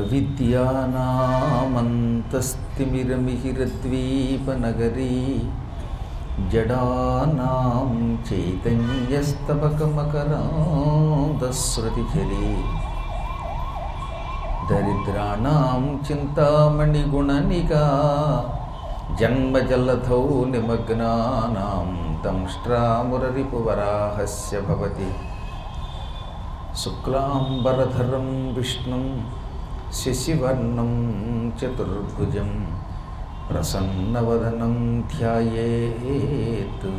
అవిద్యానామంతస్తిమిరమిహిరద్వీపనగరీ జడానాం చైతన్యస్తబకమకరాంతశ్రుతిచరీ దరిద్రాణం చింతామణిగుణనికా జన్మజలధౌ నిమగ్నానాం దంష్ట్రామురరిపువరాహస్య భవతి శుక్లాంబరధరం విష్ణుం శశివర్ణం చతుర్భుజం ప్రసన్నవదనం ధ్యాయేత్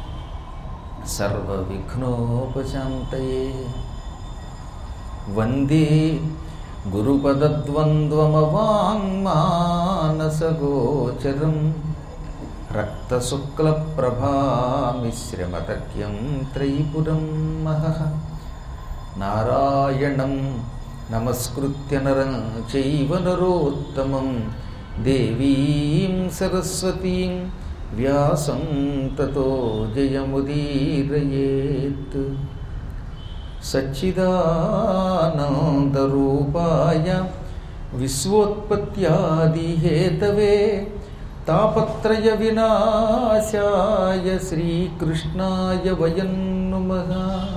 సర్వవిఘ్నోపశాంతయే వందే గురుపదద్వంద్వమవాङ्మానసగోచరం రక్తశుక్లప్రభామిశ్రమతర్క్యం త్రైపురం మహః నారాయణం నమస్కృత్య నరం చైవ నరోత్తమం దేవీం సరస్వతీం వ్యాసం తతో జయముదీరయేత్ సచ్చిదానందరూపాయ విశ్వోత్పత్యాదిహేతవే తాపత్రయ వినాశాయ శ్రీకృష్ణాయ వయం నుమః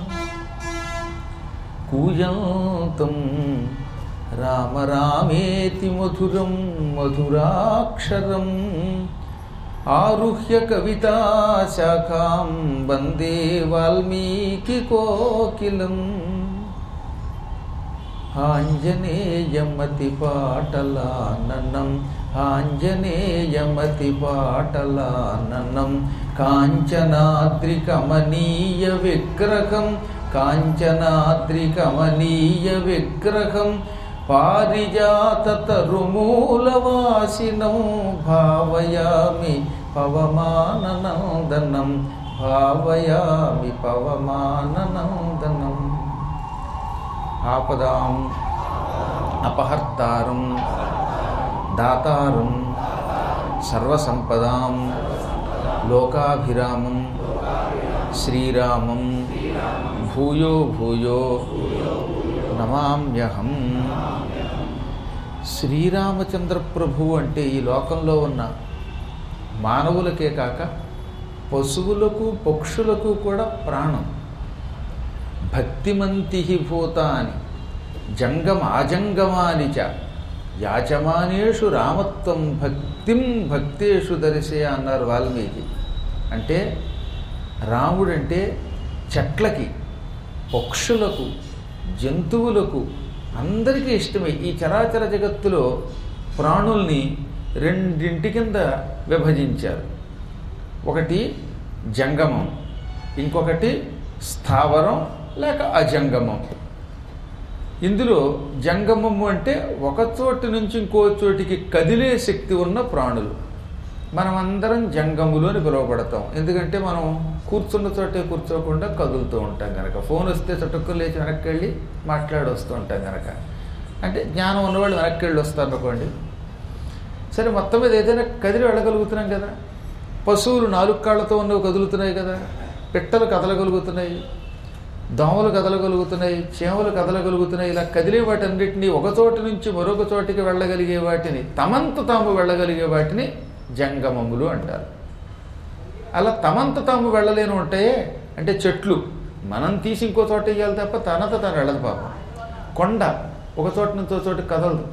కూజంతం రామ రామేతి మధురం మధురాక్షరం ఆరుహ్య కవితాశాఖాం వందే వాల్మీకికోకిలం ఆంజనేయమతిపాటలాననం ఆంజనేయమతిపాటలాననం కాంచనాద్రికమనీయ విగ్రహం కాంచనాద్రికమనీయ విగ్రహం పారిజాతతరుమూలవాసినం భావయామి పవమాననందనం భావయామి పవమాననందనం ఆపదాం అపహర్తారం దాతారం సర్వసంపదాం లోకాభిరామం శ్రీరామం భూయో భూయో నమామ్యహం శ్రీరామచంద్ర ప్రభువు అంటే ఈ లోకంలో ఉన్న మానవులకే కాక పశువులకు పక్షులకు కూడా ప్రాణం భక్తిమంతి భూతాని జంగం ఆజంగమాని చ యాచమానేషు రామత్వం భక్తిం భక్తేషు దర్శయ అన్నారు వాల్మీకి అంటే రాముడంటే చెట్లకి పక్షులకు జంతువులకు అందరికీ ఇష్టమే ఈ చరాచర జగత్తులో ప్రాణుల్ని రెండింటి కింద విభజించారు ఒకటి జంగమం ఇంకొకటి స్థావరం లేక అజంగమం ఇందులో జంగమము అంటే ఒక చోటి నుంచి ఇంకో చోటికి కదిలే శక్తి ఉన్న ప్రాణులు మనమందరం జంగములు అని పిలువబడతాం ఎందుకంటే మనం కూర్చున్న చోటే కూర్చోకుండా కదులుతూ ఉంటాం కనుక ఫోన్ వస్తే చుట్టుకు లేచి వెనక్కి వెళ్ళి మాట్లాడి వస్తూ ఉంటాం కనుక అంటే జ్ఞానం ఉన్నవాళ్ళు వెనక్కి వెళ్ళి వస్తారు అనుకోండి సరే మొత్తం మీద ఏదైనా కదిలి వెళ్ళగలుగుతున్నాం కదా పశువులు నాలుగు కాళ్ళతో ఉన్నవి కదులుతున్నాయి కదా పిట్టలు కదలగలుగుతున్నాయి దోమలు కదలగలుగుతున్నాయి చేమలు కదలగలుగుతున్నాయి ఇలా కదిలే వాటన్నిటినీ ఒక చోటు నుంచి మరొక చోటికి వెళ్ళగలిగే వాటిని తమంత తాము వెళ్ళగలిగే వాటిని జంగమములు అంటారు అలా తమంత తాము వెళ్ళలేని ఉంటాయే అంటే చెట్లు మనం తీసి ఇంకో చోట వేయాలి తప్ప తనంత తను వెళ్ళదు పాపం కొండ ఒక చోట నుంచి ఒక చోటు కదలదు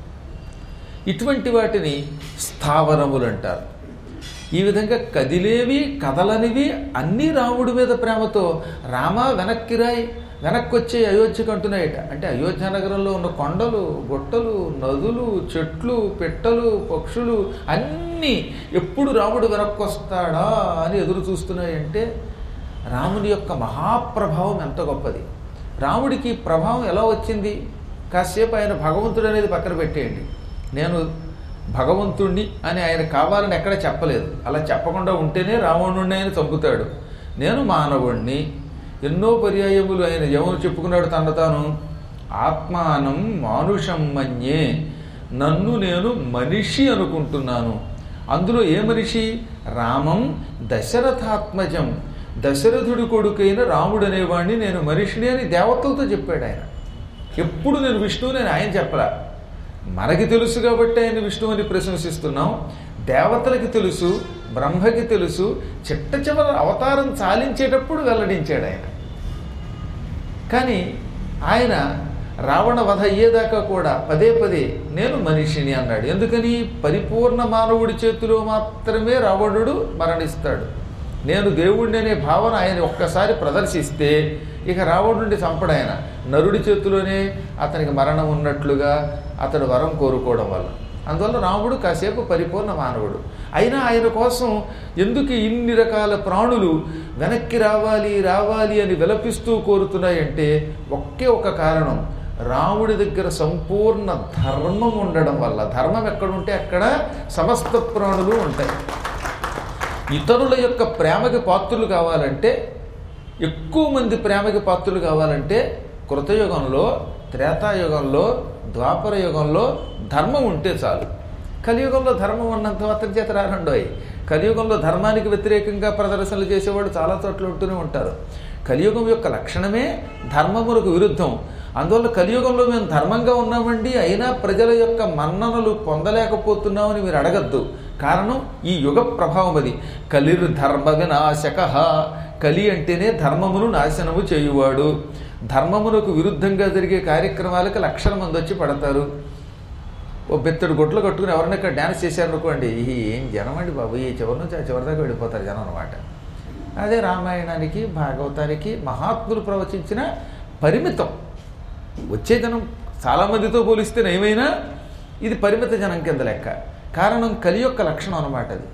ఇటువంటి వాటిని స్థావరములు అంటారు ఈ విధంగా కదిలేవి కదలనివి అన్నీ రాముడి మీద ప్రేమతో రామ వెనక్కి రాయి వెనక్కి వచ్చే అయోధ్యకు అంటున్నాయట అంటే అయోధ్య నగరంలో ఉన్న కొండలు గుట్టలు నదులు చెట్లు పెట్టలు పక్షులు అన్నీ ఎప్పుడు రాముడు వెనక్కి వస్తాడా అని ఎదురు చూస్తున్నాయంటే రాముని యొక్క మహాప్రభావం ఎంత గొప్పది రాముడికి ప్రభావం ఎలా వచ్చింది కాసేపు ఆయన భగవంతుడు అనేది పక్కన పెట్టేయండి నేను భగవంతుణ్ణి అని ఆయన కావాలని ఎక్కడ చెప్పలేదు అలా చెప్పకుండా ఉంటేనే రావణుణ్ణి ఆయన చంపుతాడు నేను మానవుణ్ణి ఎన్నో పర్యాయములు ఆయన ఎవరు చెప్పుకున్నాడు తన తాను ఆత్మానం మానుషం మన్యే నన్ను నేను మనిషి అనుకుంటున్నాను అందులో ఏ మనిషి రామం దశరథాత్మజం దశరథుడి కొడుకైన రాముడు అనేవాడిని నేను మనిషిని అని దేవతలతో చెప్పాడు ఆయన ఎప్పుడు నేను విష్ణువు నేను ఆయన చెప్పలా మనకి తెలుసు కాబట్టి ఆయన విష్ణువుని ప్రశంసిస్తున్నాం దేవతలకి తెలుసు బ్రహ్మకి తెలుసు చిట్ట చివరి అవతారం చాలించేటప్పుడు వెల్లడించాడు ఆయన కానీ ఆయన రావణ వధ అయ్యేదాకా కూడా పదే పదే నేను మనిషిని అన్నాడు ఎందుకని పరిపూర్ణ మానవుడి చేతిలో మాత్రమే రావణుడు మరణిస్తాడు నేను దేవుడిని అనే భావన ఆయన ఒక్కసారి ప్రదర్శిస్తే ఇక రావణుడిని చంపడు ఆయన నరుడి చేతిలోనే అతనికి మరణం ఉన్నట్లుగా అతడు వరం కోరుకోవడం వల్ల అందువల్ల రాముడు కాసేపు పరిపూర్ణ మానవుడు అయినా ఆయన కోసం ఎందుకు ఇన్ని రకాల ప్రాణులు వెనక్కి రావాలి రావాలి అని విలపిస్తూ కోరుతున్నాయంటే ఒకే ఒక కారణం రాముడి దగ్గర సంపూర్ణ ధర్మం ఉండడం వల్ల ధర్మం ఎక్కడుంటే అక్కడ సమస్త ప్రాణులు ఉంటాయి ఇతరుల యొక్క ప్రేమకి పాత్రులు కావాలంటే ఎక్కువ మంది ప్రేమకి పాత్రులు కావాలంటే కృతయుగంలో త్రేతాయుగంలో ద్వాపర యుగంలో ధర్మం ఉంటే చాలు కలియుగంలో ధర్మం ఉన్నంత మాత్రం చేత రారండోయ్ కలియుగంలో ధర్మానికి వ్యతిరేకంగా ప్రదర్శనలు చేసేవాళ్ళు చాలా చోట్ల ఉంటూనే ఉంటారు కలియుగం యొక్క లక్షణమే ధర్మములకు విరుద్ధం అందువల్ల కలియుగంలో మేము ధర్మంగా ఉన్నామండి అయినా ప్రజల యొక్క మన్ననలు పొందలేకపోతున్నామని మీరు అడగద్దు కారణం ఈ యుగ ప్రభావం అది కలిర్ ధర్మ వినాశక కలి అంటేనే ధర్మమును నాశనము చేయువాడు ధర్మమునకు విరుద్ధంగా జరిగే కార్యక్రమాలకు లక్షల మంది వచ్చి పడతారు ఓ బెత్తడు గొట్లు కట్టుకుని ఎవరైనా ఇక్కడ డ్యాన్స్ చేశారనుకోండి ఈ ఏం జనం అండి బాబు ఈ చివరి నుంచి ఆ చివరి దాకా వెళ్ళిపోతారు జనం అనమాట అదే రామాయణానికి భాగవతానికి మహాత్ములు ప్రవచించిన పరిమితం వచ్చే జనం చాలామందితో పోలిస్తే ఏమైనా ఇది పరిమిత జనం కింద లెక్క కారణం కలి యొక్క లక్షణం అనమాట అది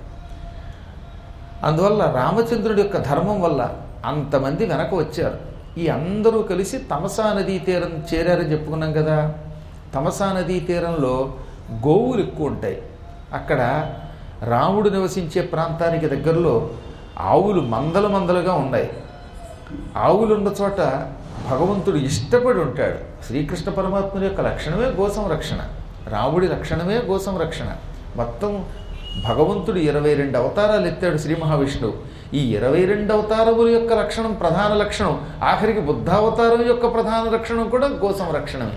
అందువల్ల రామచంద్రుడి యొక్క ధర్మం వల్ల అంతమంది వెనక వచ్చారు ఈ అందరూ కలిసి తమసా నదీ తీరం చేరారని చెప్పుకున్నాం కదా తమసా నదీ తీరంలో గోవులు ఎక్కువ ఉంటాయి అక్కడ రాముడు నివసించే ప్రాంతానికి దగ్గరలో ఆవులు మందల మందలుగా ఉన్నాయి ఆవులు ఉన్న చోట భగవంతుడు ఇష్టపడి ఉంటాడు శ్రీకృష్ణ పరమాత్ముని యొక్క లక్షణమే గో సంరక్షణ రాముడి లక్షణమే గో సంరక్షణ మొత్తం భగవంతుడు ఇరవై రెండు అవతారాలు ఎత్తాడు శ్రీ మహావిష్ణువు ఈ ఇరవై రెండు అవతారముల యొక్క లక్షణం ప్రధాన లక్షణం ఆఖరికి బుద్ధావతారం యొక్క ప్రధాన లక్షణం కూడా గో సంరక్షణమే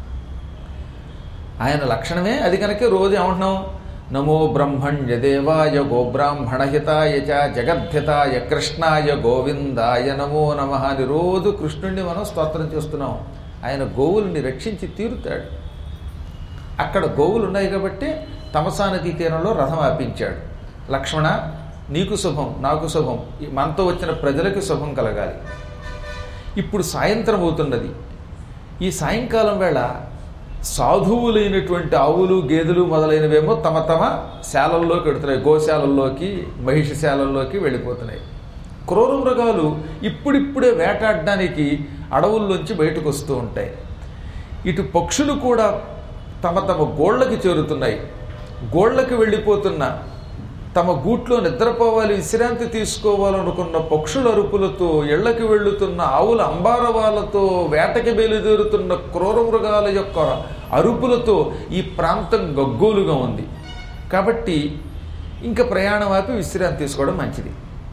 ఆయన లక్షణమే అది కనుక రోజు ఏమంటున్నాం నమో బ్రహ్మణ్య దేవాయ గోబ్రాహ్మణహితాయ చ జగద్ధితాయ కృష్ణాయ గోవిందాయ నమో నమ అని రోజు కృష్ణుడిని మనం స్తోత్రం చేస్తున్నాం ఆయన గోవుల్ని రక్షించి తీరుతాడు అక్కడ గోవులు ఉన్నాయి కాబట్టి తమసా నదీ తీరంలో రథం ఆపించాడు లక్ష్మణ నీకు శుభం నాకు శుభం ఈ మనతో వచ్చిన ప్రజలకు శుభం కలగాలి ఇప్పుడు సాయంత్రం అవుతున్నది ఈ సాయంకాలం వేళ సాధువులైనటువంటి ఆవులు గేదెలు మొదలైనవేమో తమ తమ శాలల్లోకి వెడుతున్నాయి గోశాలల్లోకి మహిషశాలల్లోకి వెళ్ళిపోతున్నాయి క్రూర మృగాలు ఇప్పుడిప్పుడే వేటాడడానికి అడవుల్లోంచి బయటకు వస్తూ ఉంటాయి ఇటు పక్షులు కూడా తమ తమ గోళ్ళకి చేరుతున్నాయి గోళ్ళకి వెళ్ళిపోతున్న తమ గూట్లో నిద్రపోవాలి విశ్రాంతి తీసుకోవాలనుకున్న పక్షుల అరుపులతో ఇళ్లకి వెళ్ళుతున్న ఆవుల అంబారవాలతో వేటకి బయలుదేరుతున్న క్రూర మృగాల యొక్క అరుపులతో ఈ ప్రాంతం గగ్గోలుగా ఉంది కాబట్టి ఇంకా ప్రయాణం ఆపి విశ్రాంతి తీసుకోవడం మంచిది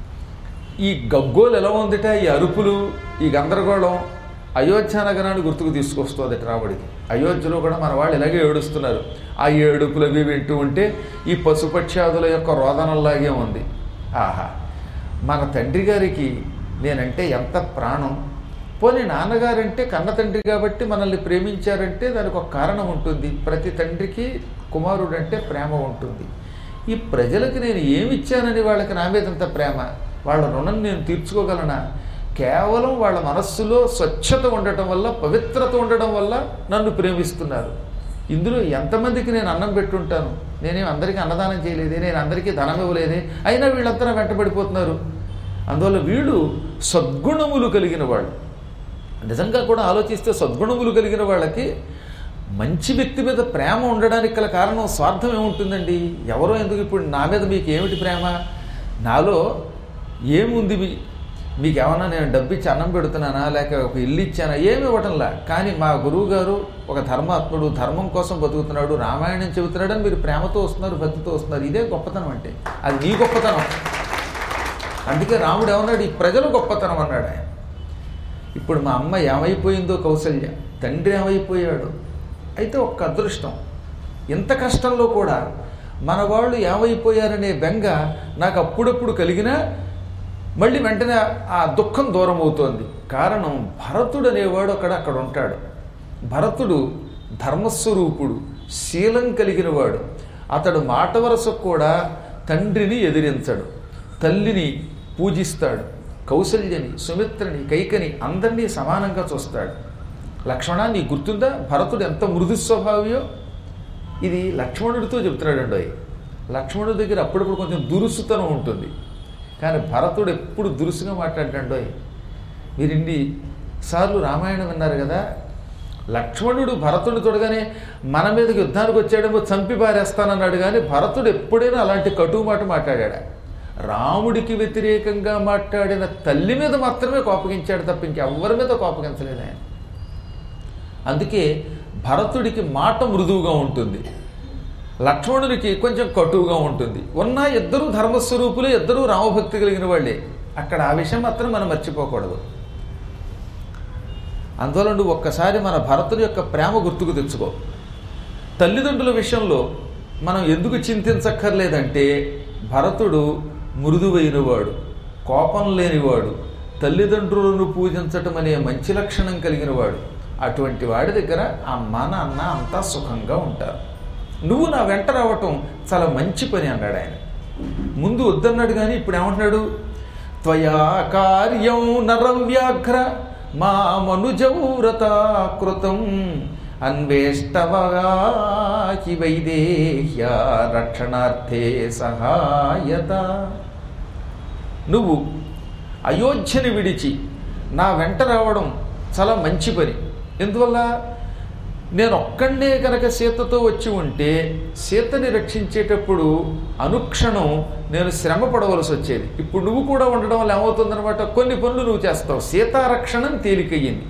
ఈ గగ్గోలు ఎలా ఉందిట ఈ అరుపులు ఈ గందరగోళం అయోధ్య నగరాన్ని గుర్తుకు తీసుకొస్తుంది రాముడికి అయోధ్యలో కూడా మన వాళ్ళు ఇలాగే ఏడుస్తున్నారు ఆ ఏడుపులు అవి వింటూ ఉంటే ఈ పశుపక్ష్యాదుల యొక్క రోదనల్లాగే ఉంది ఆహా మన తండ్రి గారికి నేనంటే ఎంత ప్రాణం పోనీ నాన్నగారంటే కన్న తండ్రి కాబట్టి మనల్ని ప్రేమించారంటే దానికి ఒక కారణం ఉంటుంది ప్రతి తండ్రికి కుమారుడు అంటే ప్రేమ ఉంటుంది ఈ ప్రజలకు నేను ఏమి ఇచ్చానని వాళ్ళకి నా మీద అంత ప్రేమ వాళ్ళ రుణం నేను తీర్చుకోగలనా కేవలం వాళ్ళ మనస్సులో స్వచ్ఛత ఉండటం వల్ల పవిత్రత ఉండడం వల్ల నన్ను ప్రేమిస్తున్నారు ఇందులో ఎంతమందికి నేను అన్నం పెట్టుంటాను నేనేం అందరికీ అన్నదానం చేయలేదే నేను అందరికీ ధనం ఇవ్వలేదే అయినా వీళ్ళంతా వెంటబడిపోతున్నారు అందువల్ల వీళ్ళు సద్గుణములు కలిగిన వాళ్ళు నిజంగా కూడా ఆలోచిస్తే సద్గుణములు కలిగిన వాళ్ళకి మంచి వ్యక్తి మీద ప్రేమ ఉండడానికి గల కారణం స్వార్థం ఏముంటుందండి ఎవరో ఎందుకు ఇప్పుడు నా మీద మీకు ఏమిటి ప్రేమ నాలో ఏముంది మీ మీకు ఏమన్నా నేను డబ్బు ఇచ్చి అన్నం పెడుతున్నానా లేక ఒక ఇల్లు ఇచ్చానా ఏమి ఇవ్వటంలా కానీ మా గురువు గారు ఒక ధర్మాత్ముడు ధర్మం కోసం బతుకుతున్నాడు రామాయణం చెబుతున్నాడని మీరు ప్రేమతో వస్తున్నారు భక్తితో వస్తున్నారు ఇదే గొప్పతనం అంటే అది నీ గొప్పతనం అందుకే రాముడు ఏమన్నాడు ఈ ప్రజలు గొప్పతనం అన్నాడు ఆయన ఇప్పుడు మా అమ్మ ఏమైపోయిందో కౌసల్య తండ్రి ఏమైపోయాడు అయితే ఒక్క అదృష్టం ఇంత కష్టంలో కూడా మన వాళ్ళు ఏమైపోయారనే బెంగ నాకు అప్పుడప్పుడు కలిగినా మళ్ళీ వెంటనే ఆ దుఃఖం దూరం అవుతోంది కారణం భరతుడు అనేవాడు అక్కడ అక్కడ ఉంటాడు భరతుడు ధర్మస్వరూపుడు శీలం కలిగిన వాడు అతడు మాట వరసకు కూడా తండ్రిని ఎదిరించడు తల్లిని పూజిస్తాడు కౌసల్యని సుమిత్రని కైకని అందరినీ సమానంగా చూస్తాడు లక్ష్మణ నీకు గుర్తుందా భరతుడు ఎంత మృదు స్వభావియో ఇది లక్ష్మణుడితో చెప్తున్నాడండి అవి లక్ష్మణుడి దగ్గర అప్పుడప్పుడు కొంచెం దురుసుతనం ఉంటుంది కానీ భరతుడు ఎప్పుడు దురుసుగా మాట్లాడాడు అవి మీరు ఇన్ని సార్లు రామాయణం విన్నారు కదా లక్ష్మణుడు భరతుడు తొడగానే మన మీదకి యుద్ధానికి వచ్చాడేమో చంపి పారేస్తానన్నాడు కానీ భరతుడు ఎప్పుడైనా అలాంటి కటువు మాట మాట్లాడా రాముడికి వ్యతిరేకంగా మాట్లాడిన తల్లి మీద మాత్రమే కోపగించాడు తప్ప ఇంకెవ్వరి మీద కోపగించలేదు ఆయన అందుకే భరతుడికి మాట మృదువుగా ఉంటుంది లక్ష్మణుడికి కొంచెం కటువుగా ఉంటుంది ఉన్న ఇద్దరు ధర్మస్వరూపులు ఇద్దరూ రామభక్తి కలిగిన వాళ్ళే అక్కడ ఆ విషయం మాత్రం మనం మర్చిపోకూడదు అందువల్ల నువ్వు ఒక్కసారి మన భరతుడి యొక్క ప్రేమ గుర్తుకు తెచ్చుకో తల్లిదండ్రుల విషయంలో మనం ఎందుకు చింతించక్కర్లేదంటే భరతుడు మృదువైనవాడు కోపం లేనివాడు తల్లిదండ్రులను పూజించటం అనే మంచి లక్షణం కలిగినవాడు అటువంటి వాడి దగ్గర అమ్మ నాన్న అంతా సుఖంగా ఉంటారు నువ్వు నా వెంట రావటం చాలా మంచి పని అన్నాడు ఆయన ముందు వద్దన్నాడు కానీ ఇప్పుడు ఏమంటున్నాడు త్వయా కార్యం నరం వ్యాఘ్ర మా మనుజౌరత కృతం అన్వేష్టవగాకి వైదేహ్య రక్షణార్థే సహాయత నువ్వు అయోధ్యని విడిచి నా వెంట రావడం చాలా మంచి పని ఎందువల్ల నేను ఒక్కడే కనుక సీతతో వచ్చి ఉంటే సీతని రక్షించేటప్పుడు అనుక్షణం నేను శ్రమ పడవలసి వచ్చేది ఇప్పుడు నువ్వు కూడా ఉండడం వల్ల ఏమవుతుందనమాట కొన్ని పనులు నువ్వు చేస్తావు సీతారక్షణం తేలికయ్యింది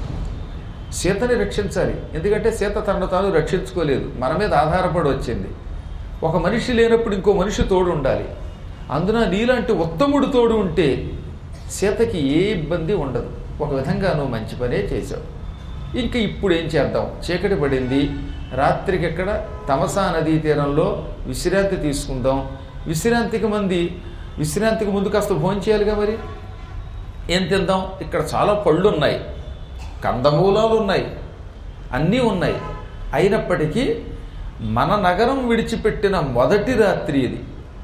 సీతని రక్షించాలి ఎందుకంటే సీత తనను తాను రక్షించుకోలేదు మన మీద ఆధారపడి వచ్చింది ఒక మనిషి లేనప్పుడు ఇంకో మనిషి తోడు ఉండాలి అందున నీలాంటి ఉత్తముడు తోడు ఉంటే సీతకి ఏ ఇబ్బంది ఉండదు ఒక విధంగా నువ్వు మంచి పనే చేసావు ఇంకా ఇప్పుడు ఏం చేద్దాం చీకటి పడింది రాత్రికి ఎక్కడ తమసా నదీ తీరంలో విశ్రాంతి తీసుకుందాం విశ్రాంతికి మంది విశ్రాంతికి ముందు కాస్త భోజనం చేయాలిగా మరి ఏం తిందాం ఇక్కడ చాలా పళ్ళు ఉన్నాయి కందమూలాలు ఉన్నాయి అన్నీ ఉన్నాయి అయినప్పటికీ మన నగరం విడిచిపెట్టిన మొదటి రాత్రి ఇది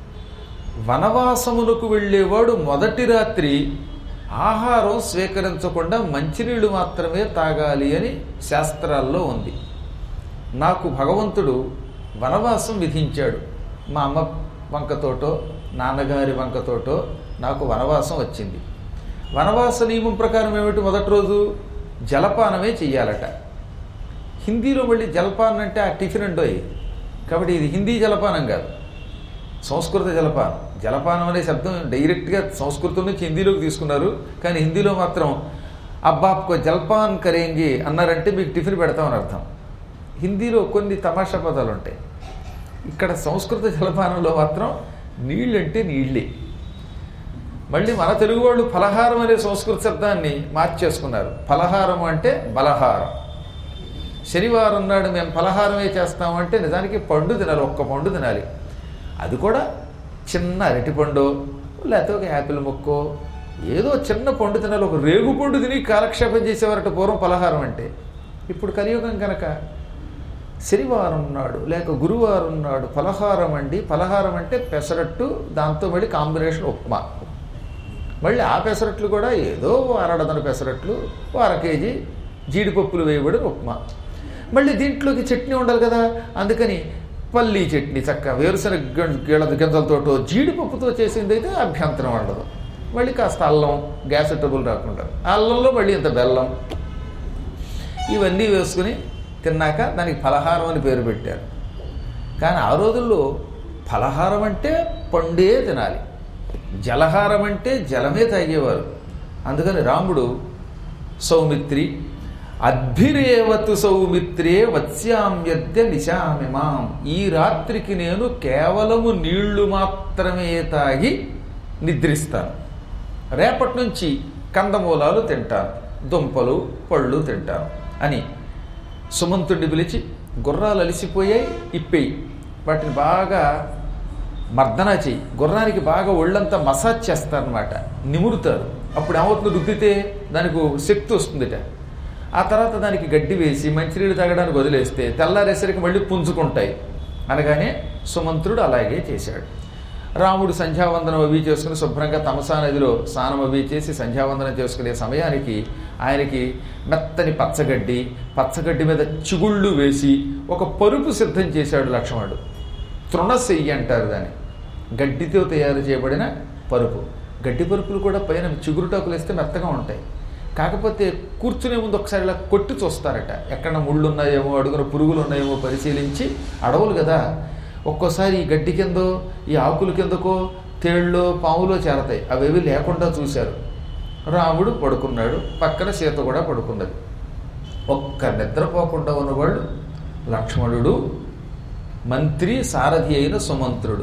వనవాసమునకు వెళ్ళేవాడు మొదటి రాత్రి ఆహారం స్వీకరించకుండా మంచినీళ్ళు మాత్రమే తాగాలి అని శాస్త్రాల్లో ఉంది నాకు భగవంతుడు వనవాసం విధించాడు మా అమ్మ వంకతోటో నాన్నగారి వంకతోటో నాకు వనవాసం వచ్చింది వనవాస నియమం ప్రకారం ఏమిటి మొదటి రోజు జలపానమే చెయ్యాలట హిందీలో మళ్ళీ జలపానం అంటే ఆ టిఫిన్ అండోయి కాబట్టి ఇది హిందీ జలపానం కాదు సంస్కృత జలపానం జలపానం అనే శబ్దం డైరెక్ట్గా సంస్కృతం నుంచి హిందీలోకి తీసుకున్నారు కానీ హిందీలో మాత్రం అబ్బాప్కో జల్పాన్ కరేంగి అన్నారంటే మీకు టిఫిన్ పెడతామని అర్థం హిందీలో కొన్ని తమాషా పదాలు ఉంటాయి ఇక్కడ సంస్కృత జలపానంలో మాత్రం నీళ్ళంటే నీళ్ళే మళ్ళీ మన తెలుగు వాళ్ళు ఫలహారం అనే సంస్కృత శబ్దాన్ని మార్చేసుకున్నారు ఫలహారం అంటే బలహారం శనివారం నాడు మేము ఫలహారమే చేస్తామంటే నిజానికి పండు తినాలి ఒక్క పండు తినాలి అది కూడా చిన్న అరటిపండు లేకపోతే ఒక యాపిల్ ముక్కో ఏదో చిన్న పండు తినాలి ఒక రేగు పండు తిని కాలక్షేపం చేసేవారట పూర్వం ఫలహారం అంటే ఇప్పుడు కలియుగం కనుక శనివారం నాడు లేక గురువారం నాడు ఫలహారం అండి ఫలహారం అంటే పెసరట్టు దాంతో మళ్ళీ కాంబినేషన్ ఉప్మా మళ్ళీ ఆ పెసరట్లు కూడా ఏదో అరడదన పెసరట్లు ఓ అర కేజీ జీడిపప్పులు వేయబడిన ఉప్మా మళ్ళీ దీంట్లోకి చట్నీ ఉండాలి కదా అందుకని పల్లీ చట్నీ చక్క వేరుశనగ గం- గిళ్ళ గింజలతోటో జీడిపప్పుతో చేసింది అయితే అభ్యంతరం ఉండదు మళ్ళీ కాస్త అల్లం గ్యాస్ ట్రబుల్ రాకుండా ఆ అల్లంలో మళ్ళీ ఇంత బెల్లం ఇవన్నీ వేసుకుని తిన్నాక దానికి ఫలహారం అని పేరు పెట్టారు కానీ ఆ రోజుల్లో ఫలహారం అంటే పండే తినాలి జలహారం అంటే జలమే తాగేవారు అందుకని రాముడు సౌమిత్రి అద్భిరేవతు సౌమిత్రే వత్స్యామ్యద్య నిశామిమాం ఈ రాత్రికి నేను కేవలము నీళ్లు మాత్రమే తాగి నిద్రిస్తాను రేపటి నుంచి కందమూలాలు తింటాను దుంపలు పళ్ళు తింటాను అని సుమంతుడిని పిలిచి గుర్రాలు అలిసిపోయాయి ఇప్పేయి వాటిని బాగా మర్దన చెయ్యి గుర్రానికి బాగా ఒళ్ళంతా మసాజ్ చేస్తారనమాట నిమురుతారు అప్పుడు ఏమవుతుంది రుద్దితే దానికి శక్తి వస్తుందిట ఆ తర్వాత దానికి గడ్డి వేసి మంచినీళ్ళు తాగడానికి వదిలేస్తే తెల్లారేసరికి మళ్ళీ పుంజుకుంటాయి అనగానే సుమంత్రుడు అలాగే చేశాడు రాముడు సంధ్యావందనం అవి చేసుకుని శుభ్రంగా తమసా నదిలో స్నానం అవి చేసి సంధ్యావందనం చేసుకునే సమయానికి ఆయనకి మెత్తని పచ్చగడ్డి పచ్చగడ్డి మీద చిగుళ్ళు వేసి ఒక పరుపు సిద్ధం చేశాడు లక్ష్మణుడు తృణశెయ్యి అంటారు దాన్ని గడ్డితో తయారు చేయబడిన పరుపు గడ్డి పరుపులు కూడా పైన చిగురుటాకులు వేస్తే మెత్తగా ఉంటాయి కాకపోతే కూర్చునే ముందు ఒకసారి ఇలా కొట్టి చూస్తారట ఎక్కడ ముళ్ళు ఉన్నాయేమో అడుగున పురుగులు ఉన్నాయేమో పరిశీలించి అడవులు కదా ఒక్కోసారి ఈ గడ్డి కిందో ఈ ఆకుల కిందకో తేళ్ళో పాములో చేరతాయి అవేవి లేకుండా చూశారు రాముడు పడుకున్నాడు పక్కన సీత కూడా పడుకున్నది ఒక్క నిద్రపోకుండా ఉన్నవాళ్ళు లక్ష్మణుడు మంత్రి సారథి అయిన సుమంత్రుడు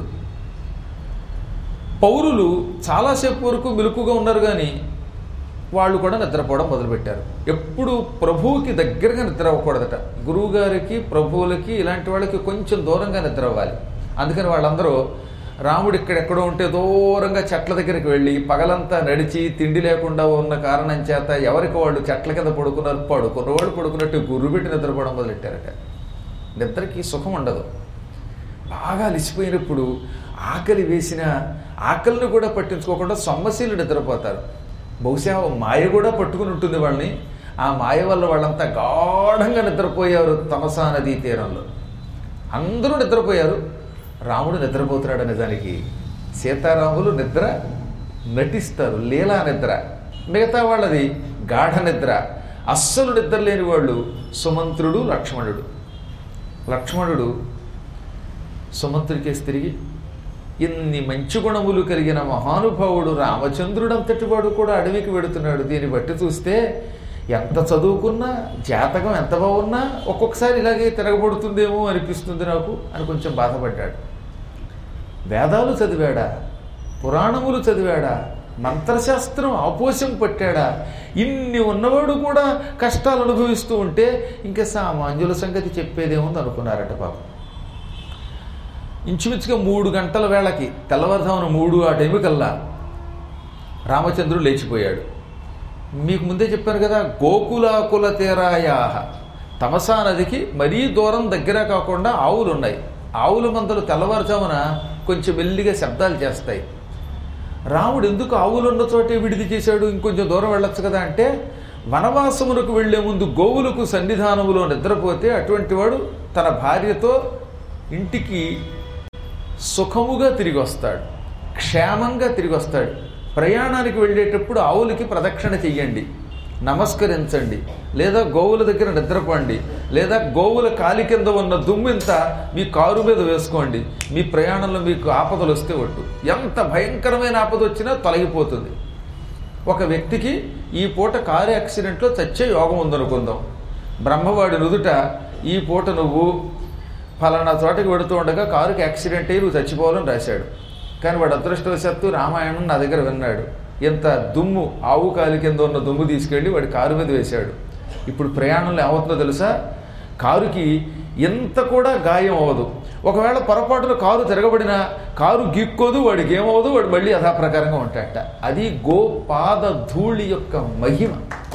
పౌరులు చాలాసేపు వరకు మెలకుగా ఉన్నారు కానీ వాళ్ళు కూడా నిద్రపోవడం మొదలుపెట్టారు ఎప్పుడు ప్రభువుకి దగ్గరగా నిద్ర అవ్వకూడదట గురువు గారికి ప్రభువులకి ఇలాంటి వాళ్ళకి కొంచెం దూరంగా నిద్ర అవ్వాలి అందుకని వాళ్ళందరూ రాముడు ఇక్కడెక్కడో ఉంటే దూరంగా చెట్ల దగ్గరికి వెళ్ళి పగలంతా నడిచి తిండి లేకుండా ఉన్న కారణం చేత ఎవరికి వాళ్ళు చెట్ల కింద పడుకున్నారు పడుకున్న వాళ్ళు పడుకున్నట్టు గుర్రు పెట్టి నిద్రపోవడం మొదలెట్టారట నిద్రకి సుఖం ఉండదు బాగా అలిసిపోయినప్పుడు ఆకలి వేసిన ఆకలిని కూడా పట్టించుకోకుండా సొమ్మశీలు నిద్రపోతారు బహుశా ఓ మాయ కూడా పట్టుకుని ఉంటుంది వాళ్ళని ఆ మాయ వల్ల వాళ్ళంతా గాఢంగా నిద్రపోయారు తమసా నదీ తీరంలో అందరూ నిద్రపోయారు రాముడు నిద్రపోతున్నాడు నిజానికి సీతారాములు నిద్ర నటిస్తారు లీలా నిద్ర మిగతా వాళ్ళది గాఢ నిద్ర అస్సలు నిద్ర లేని వాళ్ళు సుమంత్రుడు లక్ష్మణుడు లక్ష్మణుడు సుమంత్రుడికేసి తిరిగి ఇన్ని మంచి గుణములు కలిగిన మహానుభావుడు రామచంద్రుడంతటి వాడు కూడా అడవికి వెడుతున్నాడు దీన్ని బట్టి చూస్తే ఎంత చదువుకున్నా జాతకం ఎంత బాగున్నా ఒక్కొక్కసారి ఇలాగే తిరగబడుతుందేమో అనిపిస్తుంది నాకు అని కొంచెం బాధపడ్డాడు వేదాలు చదివాడా పురాణములు చదివాడా మంత్రశాస్త్రం ఆపోషం పట్టాడా ఇన్ని ఉన్నవాడు కూడా కష్టాలు అనుభవిస్తూ ఉంటే ఇంకా సామాన్యుల సంగతి చెప్పేదేముంది అనుకున్నారట పాపం ఇంచుమించుగా మూడు గంటల వేళకి తెల్లవారుజామున మూడు ఆ టైం కల్లా రామచంద్రుడు లేచిపోయాడు మీకు ముందే చెప్పాను కదా గోకులాకుల తీరాయాహ తమసా నదికి మరీ దూరం దగ్గర కాకుండా ఆవులు ఉన్నాయి ఆవుల మందలు తెల్లవారుజామున కొంచెం మెల్లిగా శబ్దాలు చేస్తాయి రాముడు ఎందుకు ఆవులు ఉన్న చోటే విడిది చేశాడు ఇంకొంచెం దూరం వెళ్ళొచ్చు కదా అంటే వనవాసమునకు వెళ్లే ముందు గోవులకు సన్నిధానములో నిద్రపోతే అటువంటి వాడు తన భార్యతో ఇంటికి సుఖముగా తిరిగి వస్తాడు క్షేమంగా తిరిగి వస్తాడు ప్రయాణానికి వెళ్ళేటప్పుడు ఆవులకి ప్రదక్షిణ చెయ్యండి నమస్కరించండి లేదా గోవుల దగ్గర నిద్రపోండి లేదా గోవుల కాలి కింద ఉన్న దుమ్మింత మీ కారు మీద వేసుకోండి మీ ప్రయాణంలో మీకు ఆపదలు వస్తే ఒట్టు ఎంత భయంకరమైన ఆపద వచ్చినా తొలగిపోతుంది ఒక వ్యక్తికి ఈ పూట కారు యాక్సిడెంట్లో చచ్చే యోగం ఉందనుకుందాం బ్రహ్మవాడి నుదుట ఈ పూట నువ్వు ఫలానా చోటకి వెడుతూ ఉండగా కారుకి యాక్సిడెంట్ అయ్యి నువ్వు చచ్చిపోవాలని రాశాడు కానీ వాడు అదృష్టవశాత్తు రామాయణం నా దగ్గర విన్నాడు ఎంత దుమ్ము ఆవు కాలి కింద ఉన్న దుమ్ము తీసుకెళ్ళి వాడి కారు మీద వేశాడు ఇప్పుడు ప్రయాణంలో ఏమవుతుందో తెలుసా కారుకి ఎంత కూడా గాయం అవ్వదు ఒకవేళ పొరపాటున కారు తిరగబడినా కారు గీక్కోదు వాడికి ఏమవ్వదు వాడు మళ్ళీ యథాప్రకారంగా ఉంటాడట అది గోపాద ధూళి యొక్క మహిమ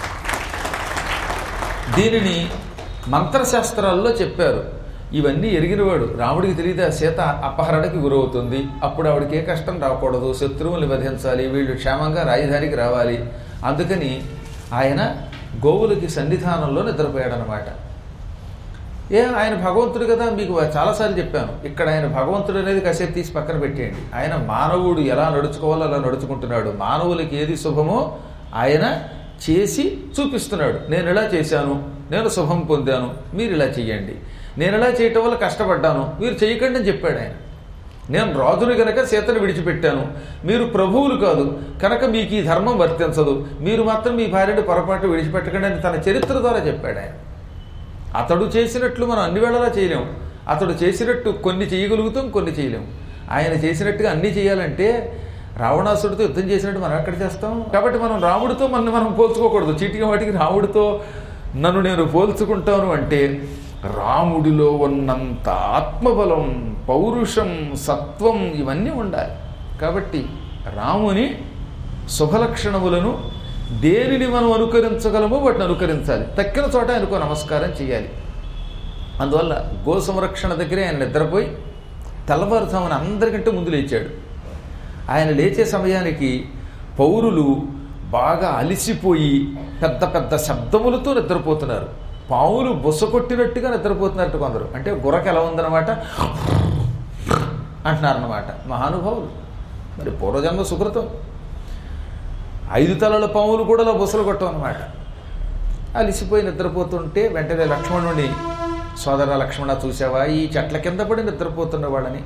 దీనిని మంత్రశాస్త్రాల్లో చెప్పారు ఇవన్నీ ఎరిగినవాడు రాముడికి తెలియదు ఆ సీత అపహరణకి గురవుతుంది అప్పుడు ఆవిడకి ఏ కష్టం రాకూడదు శత్రువుల్ని వధించాలి వీళ్ళు క్షేమంగా రాజధానికి రావాలి అందుకని ఆయన గోవులకి సన్నిధానంలో నిద్రపోయాడనమాట ఏ ఆయన భగవంతుడు కదా మీకు చాలాసార్లు చెప్పాను ఇక్కడ ఆయన భగవంతుడు అనేది కాసేపు తీసి పక్కన పెట్టేయండి ఆయన మానవుడు ఎలా నడుచుకోవాలో అలా నడుచుకుంటున్నాడు మానవులకి ఏది శుభమో ఆయన చేసి చూపిస్తున్నాడు నేను ఇలా చేశాను నేను శుభం పొందాను మీరు ఇలా చెయ్యండి నేను ఇలా చేయటం వల్ల కష్టపడ్డాను మీరు చేయకండి అని చెప్పాడు ఆయన నేను రాజుని కనుక సీతను విడిచిపెట్టాను మీరు ప్రభువులు కాదు కనుక మీకు ఈ ధర్మం వర్తించదు మీరు మాత్రం మీ భార్యను పొరపాటు విడిచిపెట్టకండి అని తన చరిత్ర ద్వారా చెప్పాడు ఆయన అతడు చేసినట్లు మనం అన్ని వేళలా చేయలేము అతడు చేసినట్టు కొన్ని చేయగలుగుతాం కొన్ని చేయలేము ఆయన చేసినట్టుగా అన్నీ చేయాలంటే రావణాసుడితో యుద్ధం చేసినట్టు మనం ఎక్కడ చేస్తాం కాబట్టి మనం రాముడితో మనం మనం పోల్చుకోకూడదు చీటికి వాటికి రాముడితో నన్ను నేను పోల్చుకుంటాను అంటే రాముడిలో ఉన్నంత ఆత్మబలం పౌరుషం సత్వం ఇవన్నీ ఉండాలి కాబట్టి రాముని శుభలక్షణములను దేనిని మనం అనుకరించగలమో వాటిని అనుకరించాలి తక్కిన చోట ఆయనకు నమస్కారం చేయాలి అందువల్ల గో సంరక్షణ దగ్గరే ఆయన నిద్రపోయి తెల్లవారుజామున అందరికంటే ముందు లేచాడు ఆయన లేచే సమయానికి పౌరులు బాగా అలిసిపోయి పెద్ద పెద్ద శబ్దములతో నిద్రపోతున్నారు పావులు బుస కొట్టినట్టుగా నిద్రపోతున్నట్టు కొందరు అంటే గుర్రకు ఎలా ఉందన్నమాట అంటున్నారన్నమాట మహానుభావులు మరి పూర్వజన్మ సుకృతం ఐదు తలల పాములు కూడా అలా బుసలు కొట్టం అనమాట అలిసిపోయి నిద్రపోతుంటే వెంటనే లక్ష్మణుని సోదర లక్ష్మణ చూసావా ఈ చెట్ల కింద పడి నిద్రపోతున్న వాళ్ళని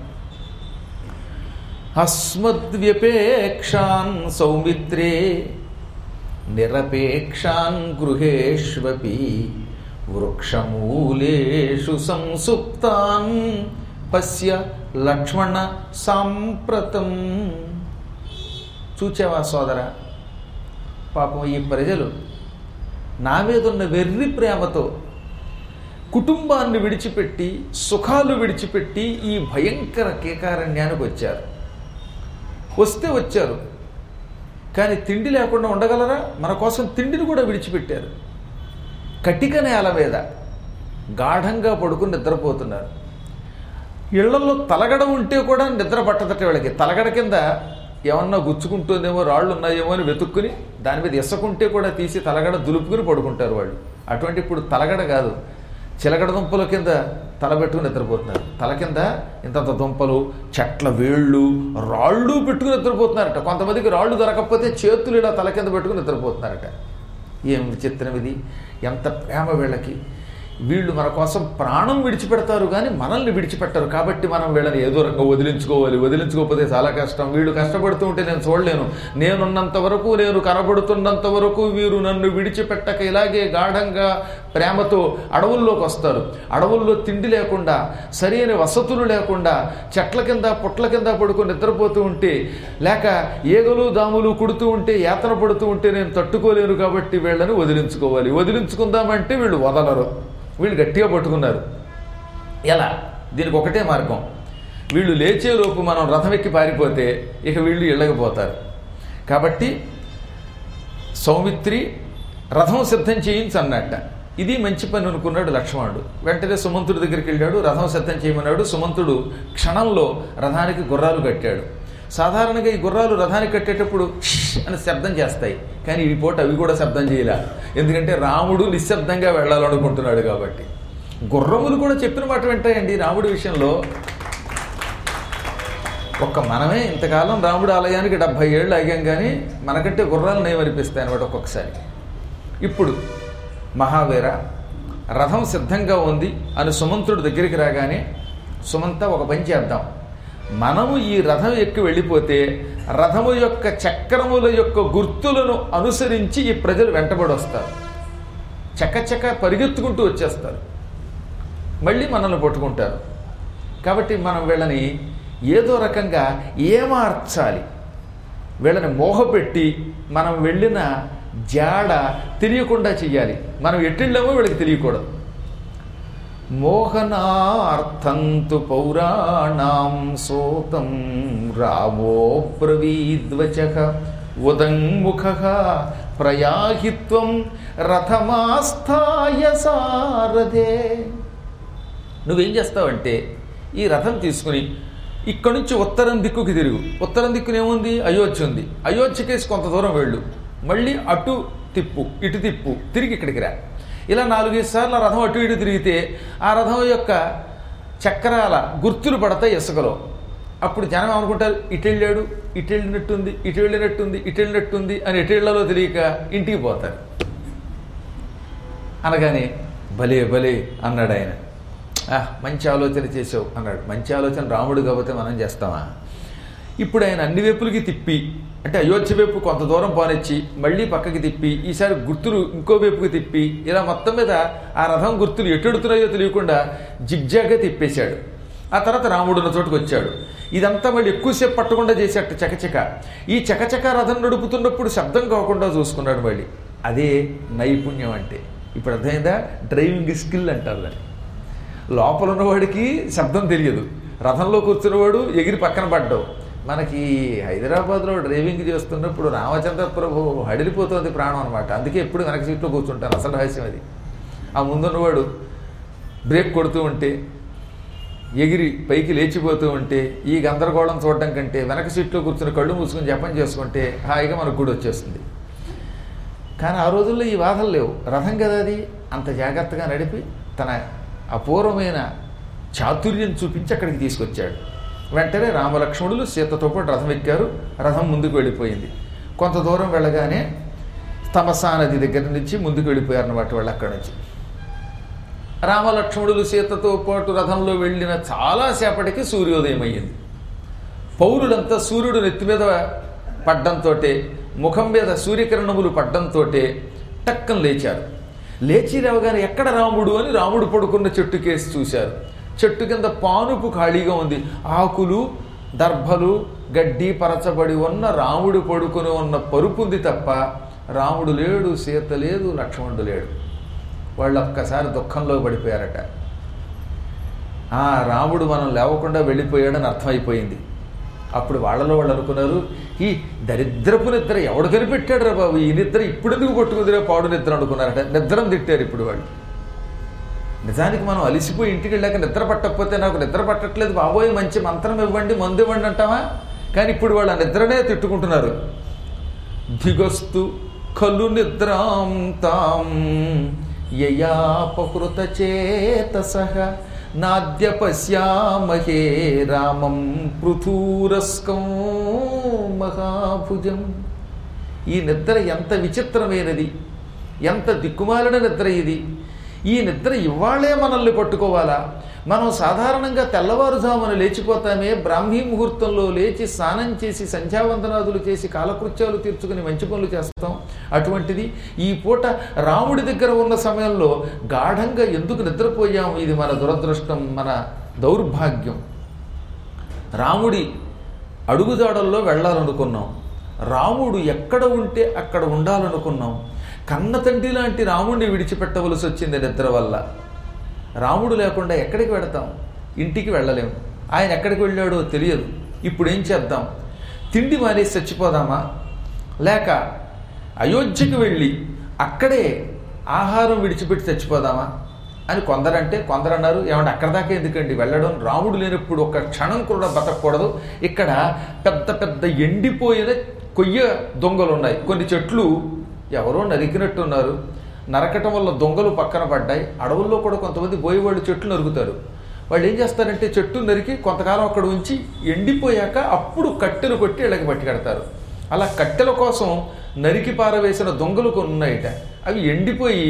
అస్మద్వ్యపేక్షాన్ సౌమిత్రే నిరపేక్షాన్ గృహేష్వపి వృక్షమూలేషు సంసుప్తాన్ పశ్య లక్ష్మణ సాంప్రతం చూచావా సోదర పాపం ఈ ప్రజలు నా మీదున్న వెర్రి ప్రేమతో కుటుంబాన్ని విడిచిపెట్టి సుఖాలు విడిచిపెట్టి ఈ భయంకర కేకారణ్యానికి వచ్చారు వస్తే వచ్చారు కానీ తిండి లేకుండా ఉండగలరా మన కోసం తిండిని కూడా విడిచిపెట్టారు కటిక నేల మీద గాఢంగా పడుకుని నిద్రపోతున్నారు ఇళ్లలో తలగడ ఉంటే కూడా నిద్ర పట్టదట వీళ్ళకి తలగడ కింద ఏమన్నా గుచ్చుకుంటుందేమో రాళ్ళు ఉన్నాయేమో అని వెతుక్కుని దాని మీద ఇసుకుంటే కూడా తీసి తలగడ దులుపుకుని పడుకుంటారు వాళ్ళు అటువంటి ఇప్పుడు తలగడ కాదు చిలకడ దుంపల కింద తల పెట్టుకుని నిద్రపోతున్నారు తల కింద ఇంతంత దుంపలు చెట్ల వేళ్ళు రాళ్ళు పెట్టుకుని నిద్రపోతున్నారట కొంతమందికి రాళ్ళు దొరకకపోతే చేతులు ఇలా తల కింద పెట్టుకుని నిద్రపోతున్నారట ఏం విచిత్రం ఇది ఎంత ప్రేమ వీళ్ళకి వీళ్ళు మన కోసం ప్రాణం విడిచిపెడతారు కానీ మనల్ని విడిచిపెట్టరు కాబట్టి మనం వీళ్ళని ఏదో రకంగా వదిలించుకోవాలి వదిలించుకోకపోతే చాలా కష్టం వీళ్ళు కష్టపడుతూ ఉంటే నేను చూడలేను నేనున్నంత వరకు నేను కనబడుతున్నంత వరకు వీరు నన్ను విడిచిపెట్టక ఇలాగే గాఢంగా ప్రేమతో అడవుల్లోకి వస్తారు అడవుల్లో తిండి లేకుండా సరైన వసతులు లేకుండా చెట్ల కింద పుట్ల కింద పడుకొని నిద్రపోతూ ఉంటే లేక ఏగలు దాములు కుడుతూ ఉంటే యాతన పడుతూ ఉంటే నేను తట్టుకోలేను కాబట్టి వీళ్ళని వదిలించుకోవాలి వదిలించుకుందామంటే వీళ్ళు వదలరు వీళ్ళు గట్టిగా పట్టుకున్నారు ఎలా దీనికి ఒకటే మార్గం వీళ్ళు లేచేలోపు మనం రథం ఎక్కి పారిపోతే ఇక వీళ్ళు ఇళ్ళకపోతారు కాబట్టి సౌమిత్రి రథం సిద్ధం చేయించి అన్నట్ట ఇది మంచి పని అనుకున్నాడు లక్ష్మణుడు వెంటనే సుమంతుడి దగ్గరికి వెళ్ళాడు రథం సిద్ధం చేయమన్నాడు సుమంతుడు క్షణంలో రథానికి గుర్రాలు కట్టాడు సాధారణంగా ఈ గుర్రాలు రథానికి కట్టేటప్పుడు "ష్" అని శబ్దం చేస్తాయి కానీ ఈ పూట అవి కూడా శబ్దం చేయలే ఎందుకంటే రాముడు నిశ్శబ్దంగా వెళ్ళాలనుకుంటున్నాడు కాబట్టి గుర్రములు కూడా చెప్పిన మాట వింటాయండి రాముడి విషయంలో ఒక్క మనమే ఇంతకాలం రాముడి ఆలయానికి డెబ్భై ఏళ్ళు ఆగాం కానీ మనకంటే గుర్రాలు నేమనిపిస్తాయి అనమాట ఒక్కొక్కసారి ఇప్పుడు మహావీర రథం సిద్ధంగా ఉంది అని సుమంతుడి దగ్గరికి రాగానే సుమంత ఒక పని చేద్దాం మనము ఈ రథం ఎక్కి వెళ్ళిపోతే రథము యొక్క చక్రముల యొక్క గుర్తులను అనుసరించి ఈ ప్రజలు వెంటబడి వస్తారు చకచక పరిగెత్తుకుంటూ వచ్చేస్తారు మళ్ళీ మనల్ని పట్టుకుంటారు కాబట్టి మనం వీళ్ళని ఏదో రకంగా ఏమార్చాలి వీళ్ళని మోహపెట్టి మనం వెళ్ళిన జాడ తెలియకుండా చెయ్యాలి మనం ఎట్టిళ్ళామో వీళ్ళకి తెలియకూడదు మోహనార్థంతు పౌరాణాం సోతం రావో బ్రవీద్వచ ఉదంముఖ ప్రయాహిత్వం రథమాస్థాయ సారథే నువ్వేం చేస్తావంటే ఈ రథం తీసుకుని ఇక్కడి నుంచి ఉత్తరం దిక్కుకి తిరుగు ఉత్తరం దిక్కున ఏముంది అయోధ్య ఉంది అయోధ్యకేసి కొంత దూరం వెళ్ళు మళ్ళీ అటు తిప్పు ఇటు తిప్పు తిరిగి ఇక్కడికి రా ఇలా నాలుగైదు సార్లు ఆ రథం అటు ఇటు తిరిగితే ఆ రథం యొక్క చక్రాల గుర్తులు పడతాయి ఇసుకలో అప్పుడు జనం ఏమనుకుంటారు ఇటు వెళ్ళాడు ఇటు వెళ్ళినట్టుంది ఇటు వెళ్ళినట్టుంది ఇటు వెళ్ళినట్టుంది అని ఎటు వెళ్ళాలో తెలియక ఇంటికి పోతారు అనగానే భలే భలే అన్నాడు ఆయన "ఆ, మంచి ఆలోచన చేసావు అన్నాడు మంచి ఆలోచన రాముడు కాబట్టి మనం చేస్తామా ఇప్పుడు ఆయన అన్ని వైపులకి తిప్పి అంటే అయోధ్య వైపు కొంత దూరం పోనిచ్చి మళ్ళీ పక్కకి తిప్పి ఈసారి గుర్తులు ఇంకో వైపుకి తిప్పి ఇలా మొత్తం మీద ఆ రథం గుర్తులు ఎటుడుతున్నాయో తెలియకుండా జిగ్జాగా తిప్పేశాడు ఆ తర్వాత రాముడు ఉన్న చోటుకు వచ్చాడు ఇదంతా మళ్ళీ ఎక్కువసేపు పట్టకుండా చేసేట చకచక ఈ చకచక రథం నడుపుతున్నప్పుడు శబ్దం కాకుండా చూసుకున్నాడు మళ్ళీ అదే నైపుణ్యం అంటే ఇప్పుడు అర్థమైందా డ్రైవింగ్ స్కిల్ అంటారు దాన్ని లోపల ఉన్నవాడికి శబ్దం తెలియదు రథంలో కూర్చున్నవాడు ఎగిరి పక్కన పడ్డావు మనకి హైదరాబాద్లో డ్రైవింగ్ చేస్తున్నప్పుడు రామచంద్ర ప్రభు హడిలిపోతుంది ప్రాణం అనమాట అందుకే ఎప్పుడు వెనక సీట్లో కూర్చుంటాను అసలు రహస్యం అది ఆ ముందున్నవాడు బ్రేక్ కొడుతూ ఉంటే ఎగిరి పైకి లేచిపోతూ ఉంటే ఈ గందరగోళం చూడటం కంటే వెనక సీట్లో కూర్చుని కళ్ళు మూసుకొని జపం చేసుకుంటే హాయిగా మనకు కూడా వచ్చేస్తుంది కానీ ఆ రోజుల్లో ఈ బాధలు లేవు రథం కదా అది అంత జాగ్రత్తగా నడిపి తన అపూర్వమైన చాతుర్యం చూపించి అక్కడికి తీసుకొచ్చాడు వెంటనే రామలక్ష్మణులు సీతతో పాటు రథం ఎక్కారు రథం ముందుకు వెళ్ళిపోయింది కొంత దూరం వెళ్ళగానే తమసా నది దగ్గర నుంచి ముందుకు వెళ్ళిపోయారు అన్నమాట వాళ్ళు అక్కడి నుంచి రామలక్ష్మణులు సీతతో పాటు రథంలో వెళ్ళిన చాలాసేపటికి సూర్యోదయం అయ్యింది పౌరులంతా సూర్యుడు నెత్తి మీద పడ్డంతో ముఖం మీద సూర్యకిరణములు పడ్డంతో టక్కన లేచారు లేచి రావగానే ఎక్కడ రాముడు అని రాముడు పడుకున్న చెట్టు కేసి చూశారు చెట్టు కింద పానుపు ఖాళీగా ఉంది ఆకులు దర్భలు గడ్డి పరచబడి ఉన్న రాముడు పడుకుని ఉన్న పరుపు ఉంది తప్ప రాముడు లేడు సీత లేదు లక్ష్మణుడు లేడు వాళ్ళు ఒక్కసారి దుఃఖంలో పడిపోయారట ఆ రాముడు మనం లేవకుండా వెళ్ళిపోయాడని అర్థమైపోయింది అప్పుడు వాళ్ళలో వాళ్ళు అనుకున్నారు ఈ దరిద్రపు నిద్ర ఎవడు కనిపెట్టాడు రా బాబు ఈ నిద్ర ఇప్పుడు ఎందుకు పట్టుకుందిరా పాడు నిద్ర అనుకున్నారట నిద్రం తిట్టారు ఇప్పుడు వాళ్ళు నిజానికి మనం అలిసిపోయి ఇంటికి వెళ్ళాక నిద్ర పట్టకపోతే నాకు నిద్ర పట్టట్లేదు బాబోయ్ మంచి మంత్రం ఇవ్వండి మందు ఇవ్వండి అంటావా కానీ ఇప్పుడు వాళ్ళు ఆ నిద్రనే తిట్టుకుంటున్నారు దిగస్తు ఖలు నిద్రాం తాం యయాపకృత చేతసహ నాద్య పశ్యామహే రామం పృథూరస్కం మహాభుజం ఈ నిద్ర ఎంత విచిత్రమైనది ఎంత దిక్కుమాలిన నిద్ర ఇది ఈ నిద్ర ఇవాళే మనల్ని పట్టుకోవాలా మనం సాధారణంగా తెల్లవారుజామున లేచిపోతామే బ్రాహ్మీ ముహూర్తంలో లేచి స్నానం చేసి సంధ్యావందనాదులు చేసి కాలకృత్యాలు తీర్చుకుని మంచి పనులు చేస్తాం అటువంటిది ఈ పూట రాముడి దగ్గర ఉన్న సమయంలో గాఢంగా ఎందుకు నిద్రపోయాం ఇది మన దురదృష్టం మన దౌర్భాగ్యం రాముడి అడుగుజాడల్లో వెళ్ళాలనుకున్నాం రాముడు ఎక్కడ ఉంటే అక్కడ ఉండాలనుకున్నాం కన్న తండ్రి లాంటి రాముడిని విడిచిపెట్టవలసి వచ్చింది నిద్ర వల్ల రాముడు లేకుండా ఎక్కడికి వెడతాం ఇంటికి వెళ్ళలేము ఆయన ఎక్కడికి వెళ్ళాడో తెలియదు ఇప్పుడు ఏం చేద్దాం తిండి మానేసి చచ్చిపోదామా లేక అయోధ్యకి వెళ్ళి అక్కడే ఆహారం విడిచిపెట్టి చచ్చిపోదామా అని కొందరంటే కొందరు అన్నారు ఏమంటే అక్కడ దాకా ఎందుకండి వెళ్ళడం రాముడు లేనప్పుడు ఒక క్షణం కూడా బతకూడదు ఇక్కడ పెద్ద పెద్ద ఎండిపోయిన కొయ్య దొంగలు ఉన్నాయి కొన్ని చెట్లు ఎవరో నరికినట్టున్నారు నరకటం వల్ల దొంగలు పక్కన పడ్డాయి అడవుల్లో కూడా కొంతమంది బోయేవాళ్ళు చెట్లు నరుకుతారు వాళ్ళు ఏం చేస్తారంటే చెట్టు నరికి కొంతకాలం అక్కడ ఉంచి ఎండిపోయాక అప్పుడు కట్టెలు కొట్టి ఇళ్ళకి పట్టుకెడతారు అలా కట్టెల కోసం నరికి పారవేసిన దొంగలు కొన్ని ఉన్నాయట అవి ఎండిపోయి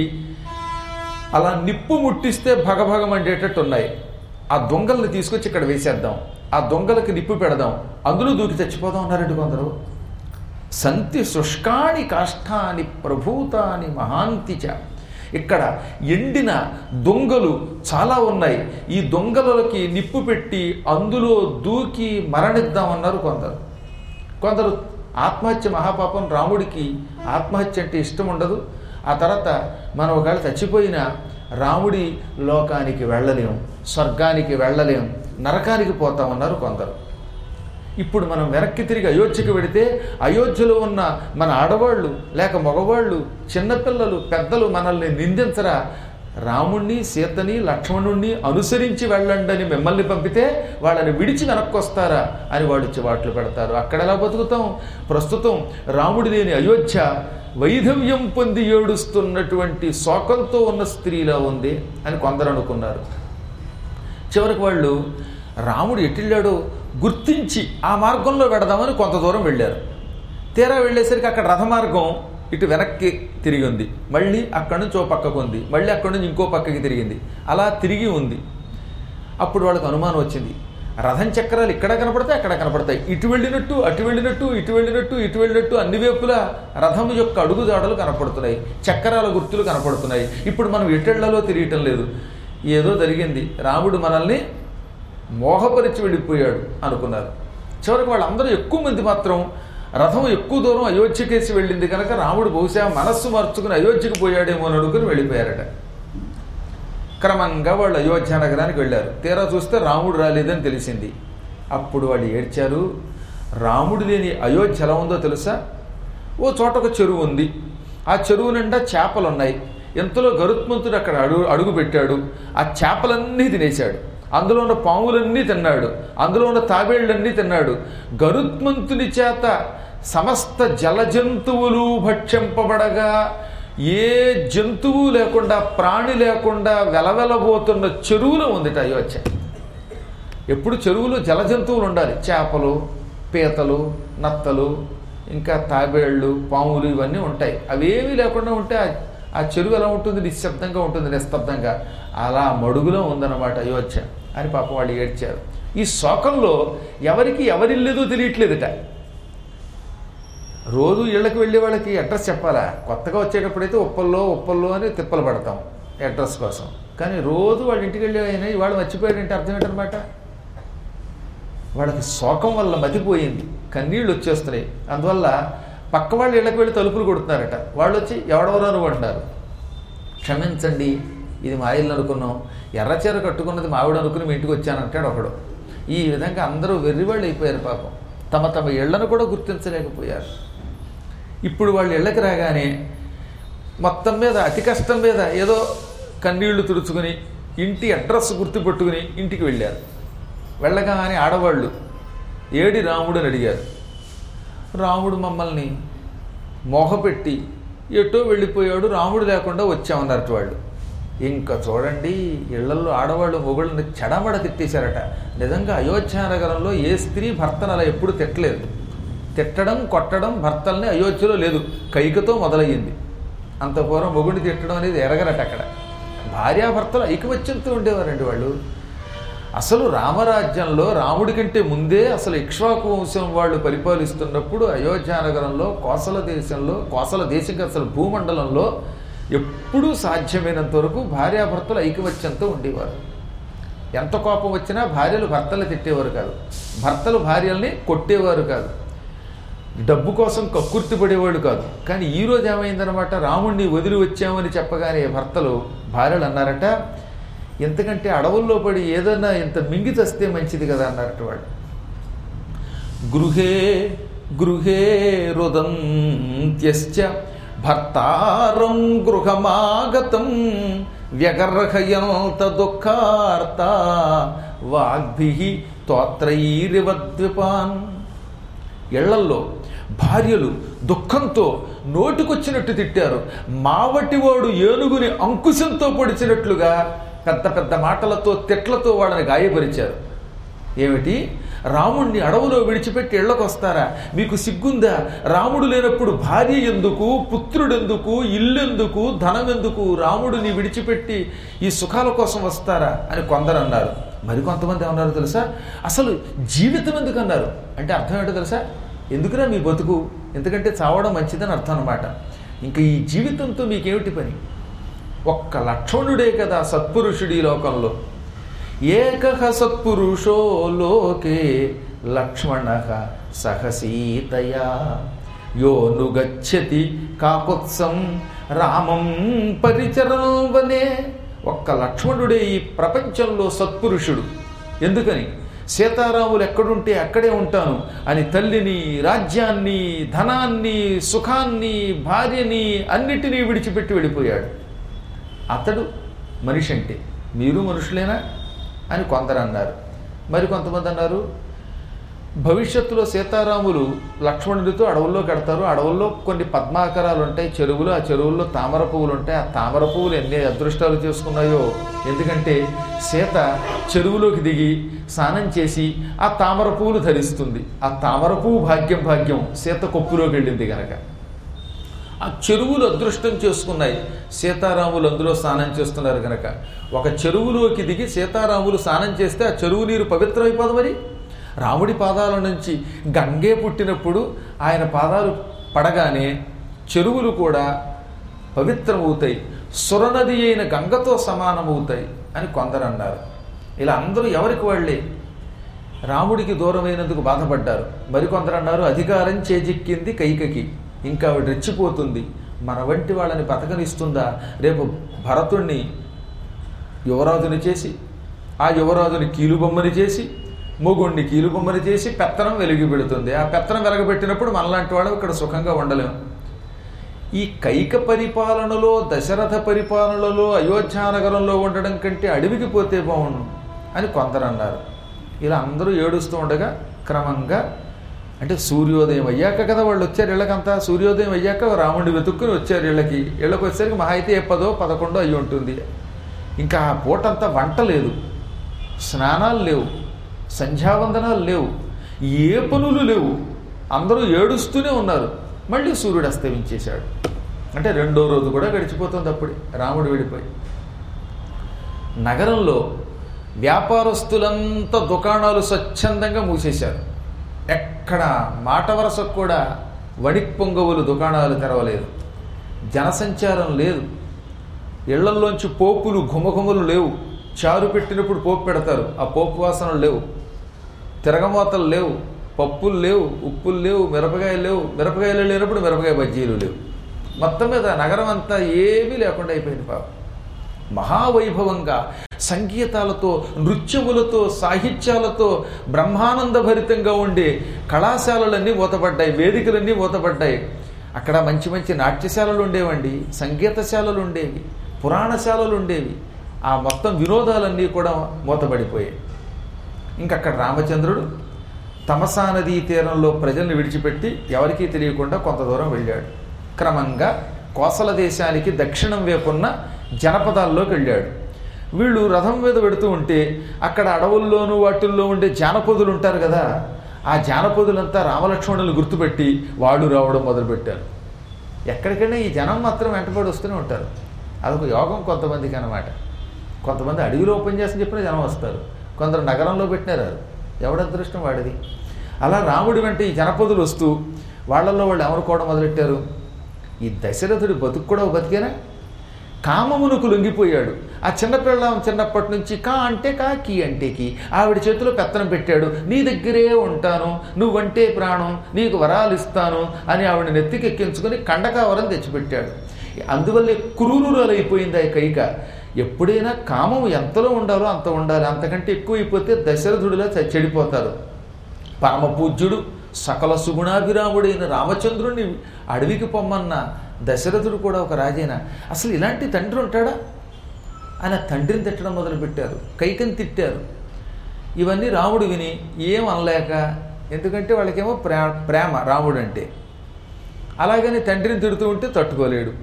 అలా నిప్పు ముట్టిస్తే భగభగం అండేటట్టు ఉన్నాయి ఆ దొంగల్ని తీసుకొచ్చి ఇక్కడ వేసేద్దాం ఆ దొంగలకి నిప్పు పెడదాం అందులో దూకి చచ్చిపోదాం అన్నారండి కొందరు సంతి శుష్కాణి కాష్టాని ప్రభూతాని మహాంతిచ ఇక్కడ ఎండిన దొంగలు చాలా ఉన్నాయి ఈ దొంగలకి నిప్పు పెట్టి అందులో దూకి మరణిద్దామన్నారు కొందరు కొందరు ఆత్మహత్య మహాపాపం రాముడికి ఆత్మహత్య అంటే ఇష్టం ఉండదు ఆ తర్వాత మనం ఒకవేళ చచ్చిపోయినా రాముడి లోకానికి వెళ్ళలేం స్వర్గానికి వెళ్ళలేం నరకానికి పోతామన్నారు కొందరు ఇప్పుడు మనం వెనక్కి తిరిగి అయోధ్యకి వెడితే అయోధ్యలో ఉన్న మన ఆడవాళ్ళు లేక మగవాళ్ళు చిన్నపిల్లలు పెద్దలు మనల్ని నిందించరా రాముణ్ణి సీతని లక్ష్మణుణ్ణి అనుసరించి వెళ్ళండి అని మిమ్మల్ని పంపితే వాళ్ళని విడిచి వెనక్కి వస్తారా అని వాళ్ళు చివాట్లు పెడతారు అక్కడ ఎలా బతుకుతాం ప్రస్తుతం రాముడి లేని అయోధ్య వైధవ్యం పొంది ఏడుస్తున్నటువంటి శోకంతో ఉన్న స్త్రీలా ఉంది అని కొందరు అనుకున్నారు చివరికి వాళ్ళు రాముడు ఎటిళ్ళాడో గుర్తించి ఆ మార్గంలో వెడదామని కొంత దూరం వెళ్ళారు తీరా వెళ్ళేసరికి అక్కడ రథ మార్గం ఇటు వెనక్కి తిరిగి ఉంది మళ్ళీ అక్కడి నుంచి ఓ పక్కకు ఉంది మళ్ళీ అక్కడి నుంచి ఇంకో పక్కకి తిరిగింది అలా తిరిగి ఉంది అప్పుడు వాళ్ళకి అనుమానం వచ్చింది రథం చక్రాలు ఇక్కడ కనపడతాయి అక్కడ కనపడతాయి ఇటు వెళ్ళినట్టు అటు వెళ్ళినట్టు ఇటు వెళ్ళినట్టు ఇటు వెళ్ళినట్టు అన్ని వైపులా రథం యొక్క అడుగుదాడలు కనపడుతున్నాయి చక్రాల గుర్తులు కనపడుతున్నాయి ఇప్పుడు మనం ఎటెళ్లలో తిరగటం లేదు ఏదో జరిగింది రాముడు మనల్ని మోహపరిచి వెళ్ళిపోయాడు అనుకున్నారు చివరికి వాళ్ళందరూ ఎక్కువ మంది మాత్రం రథం ఎక్కువ దూరం అయోధ్యకేసి వెళ్ళింది కనుక రాముడు బహుశా మనస్సు మార్చుకుని అయోధ్యకు పోయాడేమో అని అనుకుని వెళ్ళిపోయారట క్రమంగా వాళ్ళు అయోధ్య నగరానికి వెళ్ళారు తీరా చూస్తే రాముడు రాలేదని తెలిసింది అప్పుడు వాళ్ళు ఏడ్చారు రాముడు లేని అయోధ్య ఎలా ఉందో తెలుసా ఓ చోట ఒక చెరువు ఉంది ఆ చెరువు నిండా చేపలు ఉన్నాయి ఎంతలో గరుత్మంతుడు అక్కడ అడుగు అడుగు పెట్టాడు ఆ చేపలన్నీ తినేశాడు అందులో ఉన్న పాములన్నీ తిన్నాడు అందులో ఉన్న తాబేళ్లన్నీ తిన్నాడు గరుత్మంతుని చేత సమస్త జల జంతువులు భక్షింపబడగా ఏ జంతువు లేకుండా ప్రాణి లేకుండా వెలవెలబోతున్న చెరువులో ఉందిట అయోధ్య ఎప్పుడు చెరువులో జల జంతువులు ఉండాలి చేపలు పీతలు నత్తలు ఇంకా తాబేళ్ళు పాములు ఇవన్నీ ఉంటాయి అవేమీ లేకుండా ఉంటే ఆ- ఆ చెరువు ఎలా ఉంటుంది నిశ్శబ్దంగా ఉంటుంది నిస్తబ్దంగా అలా మడుగులో ఉందన్నమాట అయోధ్య అని పాప వాళ్ళు ఏడ్చారు ఈ శోకంలో ఎవరికి ఎవరిల్లేదో తెలియట్లేదుట రోజు ఇళ్ళకి వెళ్ళే వాళ్ళకి అడ్రస్ చెప్పాలా కొత్తగా వచ్చేటప్పుడైతే ఉప్పల్లో ఉప్పల్లో అని తిప్పలు పడతాం అడ్రస్ కోసం కానీ రోజు వాళ్ళ ఇంటికి వెళ్ళే ఆయన ఇవాళ మర్చిపోయాడంటే అర్థం ఏంటనమాట వాళ్ళకి శోకం వల్ల మతిపోయింది కన్నీళ్ళు వచ్చేస్తున్నాయి అందువల్ల పక్క వాళ్ళ ఇళ్ళకి వెళ్ళి తలుపులు కొడుతున్నారట వాళ్ళు వచ్చి ఎవడెవరో అంటారు క్షమించండి ఇది మా ఇల్లు అనుకున్నాం ఎర్రచీర కట్టుకున్నది మావిడ అనుకుని మీ ఇంటికి వచ్చానంటాడు ఒకడు ఈ విధంగా అందరూ వెర్రివాళ్ళు అయిపోయారు పాపం తమ తమ ఇళ్లను కూడా గుర్తించలేకపోయారు ఇప్పుడు వాళ్ళు ఇళ్ళకి రాగానే మొత్తం మీద అతి కష్టం మీద ఏదో కన్నీళ్లు తుడుచుకుని ఇంటి అడ్రస్ గుర్తుపెట్టుకుని ఇంటికి వెళ్ళారు వెళ్ళగానే ఆడవాళ్ళు ఏడి రాముడు అని అడిగారు రాముడు మమ్మల్ని మోహపెట్టి ఎటో వెళ్ళిపోయాడు రాముడు లేకుండా వచ్చామన్నారు వాళ్ళు ఇంకా చూడండి ఇళ్లలో ఆడవాళ్ళు మొగుళ్ళని చెడమడ తిట్టేశారట నిజంగా అయోధ్య నగరంలో ఏ స్త్రీ భర్తను అలా ఎప్పుడు తిట్టలేదు తిట్టడం కొట్టడం భర్తల్ని అయోధ్యలో లేదు కైకతో మొదలయ్యింది అంత పూర్వం మొగుడిని తిట్టడం అనేది ఎరగరట అక్కడ భార్యాభర్తలు ఐకమత్యంతో ఉండేవారండి వాళ్ళు అసలు రామరాజ్యంలో రాముడి కంటే ముందే అసలు ఇక్ష్వాకు వంశం వాళ్ళు పరిపాలిస్తున్నప్పుడు అయోధ్య నగరంలో కోసల దేశంలో కోసల దేశం కాదు, అసలు భూమండలంలో ఎప్పుడూ సాధ్యమైనంత వరకు భార్యాభర్తలు ఐకమత్యంతో ఉండేవారు ఎంత కోపం వచ్చినా భార్యలు భర్తలు తిట్టేవారు కాదు భర్తలు భార్యల్ని కొట్టేవారు కాదు డబ్బు కోసం కక్కుర్తి పడేవాడు కాదు కానీ ఈ రోజు ఏమైందనమాట రాముణ్ణి వదిలి వచ్చామని చెప్పగానే భర్తలు భార్యలు అన్నారట ఎంతకంటే అడవుల్లో పడి ఏదన్నా ఇంత మింగి చస్తే మంచిది కదా అన్నారట వాళ్ళు గృహే గృహే రుదంత్యశ్చ భర్తారం గృహమాగతం వ్యగర్హయంత దుఃఖార్త వాగ్భి తోత్రైరివద్విపాన్ ఇళ్లల్లో భార్యలు దుఃఖంతో నోటికొచ్చినట్టు తిట్టారు మావటివాడు ఏనుగుని అంకుశంతో పొడిచినట్లుగా పెద్ద పెద్ద మాటలతో తిట్లతో వాళ్ళని గాయపరిచారు ఏమిటి రాముణ్ణి అడవులో విడిచిపెట్టి ఇళ్ళకొస్తారా మీకు సిగ్గుందా రాముడు లేనప్పుడు భార్య ఎందుకు పుత్రుడెందుకు ఇల్లెందుకు ధనం ఎందుకు రాముడిని విడిచిపెట్టి ఈ సుఖాల కోసం వస్తారా అని కొందరు అన్నారు మరికొంతమంది ఏమన్నారు తెలుసా అసలు జీవితం ఎందుకు అన్నారు అంటే అర్థం ఏంటో తెలుసా ఎందుకురా మీ బతుకు ఎందుకంటే చావడం మంచిదని అర్థం అనమాట ఇంకా ఈ జీవితంతో మీకేమిటి పని ఒక్క లక్ష్మణుడే కదా సత్పురుషుడి లోకంలో ఏకహ సత్పురుషో లోకే లక్ష్మణ సహసీతయా యోను గచ్చతి కాకుత్సం రామం పరిచరం వనే ఒక్క లక్ష్మణుడే ఈ ప్రపంచంలో సత్పురుషుడు ఎందుకని సీతారాములు ఎక్కడుంటే అక్కడే ఉంటాను అని తల్లిని రాజ్యాన్ని ధనాన్ని సుఖాన్ని భార్యని అన్నిటినీ విడిచిపెట్టి వెళ్ళిపోయాడు అతడు మనిషి అంటే మీరు మనుషులేనా అని కొందరు అన్నారు మరి కొంతమంది అన్నారు భవిష్యత్తులో సీతారాములు లక్ష్మణుడితో అడవుల్లో కడతారు అడవుల్లో కొన్ని పద్మాకరాలు ఉంటాయి చెరువులు ఆ చెరువుల్లో తామర పువ్వులు ఉంటాయి ఆ తామర పువ్వులు ఎన్ని అదృష్టాలు చేసుకున్నాయో ఎందుకంటే సీత చెరువులోకి దిగి స్నానం చేసి ఆ తామర పువ్వులు ధరిస్తుంది ఆ తామర పువ్వు భాగ్యం భాగ్యం సీత కొప్పులోకి వెళ్ళింది గనక ఆ చెరువులు అదృష్టం చేసుకున్నాయి సీతారాములు అందులో స్నానం చేస్తున్నారు కనుక ఒక చెరువులోకి దిగి సీతారాములు స్నానం చేస్తే ఆ చెరువు నీరు పవిత్రమైపోదు మరి రాముడి పాదాల నుంచి గంగే పుట్టినప్పుడు ఆయన పాదాలు పడగానే చెరువులు కూడా పవిత్రమవుతాయి సురనది అయిన గంగతో సమానమవుతాయి అని కొందరు అన్నారు ఇలా అందరూ ఎవరికి వాళ్ళే రాముడికి దూరమైనందుకు బాధపడ్డారు మరికొందరు అన్నారు అధికారం చేజిక్కింది కైకకి ఇంకా ఆవిడ రెచ్చిపోతుంది మన వంటి వాళ్ళని బతకనిస్తుందా రేపు భరతుణ్ణి యువరాజుని చేసి ఆ యువరాజుని కీలుబొమ్మని చేసి మొగుణ్ణి కీలుబొమ్మని చేసి పెత్తనం వెలిగి పెడుతుంది ఆ పెత్తనం వెలగబెట్టినప్పుడు మనలాంటి వాడు ఇక్కడ సుఖంగా ఉండలేము ఈ కైక పరిపాలనలో దశరథ పరిపాలనలో అయోధ్యానగరంలో ఉండడం కంటే అడవికి పోతే బాగుండు అని కొందరు అన్నారు ఇలా అందరూ ఏడుస్తూ ఉండగా క్రమంగా అంటే సూర్యోదయం అయ్యాక కదా వాళ్ళు వచ్చారు ఇళ్ళకంతా సూర్యోదయం అయ్యాక రాముడిని వెతుక్కుని వచ్చారు ఇళ్ళకి ఇళ్ళకి వచ్చేసరికి మహా అయితే ఏ పదో పదకొండో అయ్యి ఉంటుంది ఇంకా ఆ పూటంతా వంట లేదు స్నానాలు లేవు సంధ్యావందనాలు లేవు ఏ పనులు లేవు అందరూ ఏడుస్తూనే ఉన్నారు మళ్ళీ సూర్యుడు అస్తమించేశాడు అంటే రెండో రోజు కూడా గడిచిపోతుంది అప్పుడే రాముడు వెళ్ళిపోయి నగరంలో వ్యాపారస్తులంతా దుకాణాలు స్వచ్ఛందంగా మూసేశారు ఎక్కడ మాట వరసకు కూడా వణిక్ పొంగవులు దుకాణాలు తెరవలేదు జనసంచారం లేదు ఇళ్లల్లోంచి పోపులు ఘుమఘుమలు లేవు చారు పెట్టినప్పుడు పోపు పెడతారు ఆ పోపు వాసనలు లేవు తిరగమోతలు లేవు పప్పులు లేవు ఉప్పులు లేవు మిరపకాయలు లేవు మిరపకాయలు లేనప్పుడు మిరపకాయ బజ్జీలు లేవు మొత్తం మీద నగరం అంతా ఏమీ లేకుండా అయిపోయింది పాపం మహావైభవంగా సంగీతాలతో నృత్యములతో సాహిత్యాలతో బ్రహ్మానంద భరితంగా ఉండే కళాశాలలన్నీ మూతపడ్డాయి వేదికలన్నీ మూతపడ్డాయి అక్కడ మంచి మంచి నాట్యశాలలు ఉండేవండి సంగీతశాలలు ఉండేవి పురాణశాలలు ఉండేవి ఆ మొత్తం వినోదాలన్నీ కూడా మూతపడిపోయాయి ఇంకక్కడ రామచంద్రుడు తమసా నదీ తీరంలో ప్రజల్ని విడిచిపెట్టి ఎవరికీ తెలియకుండా కొంత దూరం వెళ్ళాడు క్రమంగా కోసల దేశానికి దక్షిణం వైపున్న జనపదాల్లోకి వెళ్ళాడు వీళ్ళు రథం మీద పెడుతూ ఉంటే అక్కడ అడవుల్లోనూ వాటిల్లో ఉండే జానపదులు ఉంటారు కదా ఆ జానపదులంతా రామలక్ష్మణులు గుర్తుపెట్టి వాళ్ళు రావడం మొదలుపెట్టారు ఎక్కడికైనా ఈ జనం మాత్రం వెంటబడి వస్తూనే ఉంటారు అదొక యోగం కొంతమందికి అనమాట కొంతమంది అడవిలో ఓపెన్ చేసి చెప్పిన జనం వస్తారు కొందరు నగరంలో పెట్టినారు ఎవడ అదృష్టం వాడిది అలా రాముడి వెంట ఈ జనపదులు వస్తూ వాళ్ళల్లో వాళ్ళు ఎవరుకోవడం మొదలెట్టారు ఈ దశరథుడి బతుకు కూడా ఓ బతికేనా కామమునకు లొంగిపోయాడు ఆ చిన్నపిల్లం చిన్నప్పటి నుంచి కా అంటే కా కీ అంటే కి ఆవిడ చేతిలో పెత్తనం పెట్టాడు నీ దగ్గరే ఉంటాను నువ్వంటే ప్రాణం నీకు వరాలు ఇస్తాను అని ఆవిడ నెత్తికెక్కించుకొని కండకావరం తెచ్చిపెట్టాడు అందువల్లే క్రూరులైపోయింది ఆ కైక ఎప్పుడైనా కామం ఎంతలో ఉండాలో అంత ఉండాలి అంతకంటే ఎక్కువ అయిపోతే దశరథుడిలా చ- చెడిపోతారు పరమ పూజ్యుడు సకల సుగుణాభిరాముడైన రామచంద్రుణ్ణి అడవికి పొమ్మన్న దశరథుడు కూడా ఒక రాజైన అసలు ఇలాంటి తండ్రి ఉంటాడా ఆయన తండ్రిని తిట్టడం మొదలుపెట్టారు కైకని తిట్టారు ఇవన్నీ రాముడు విని ఏం అనలేక ఎందుకంటే వాళ్ళకేమో ప్రే ప్రేమ రాముడు అంటే అలాగని తండ్రిని తిడుతూ ఉంటే తట్టుకోలేడు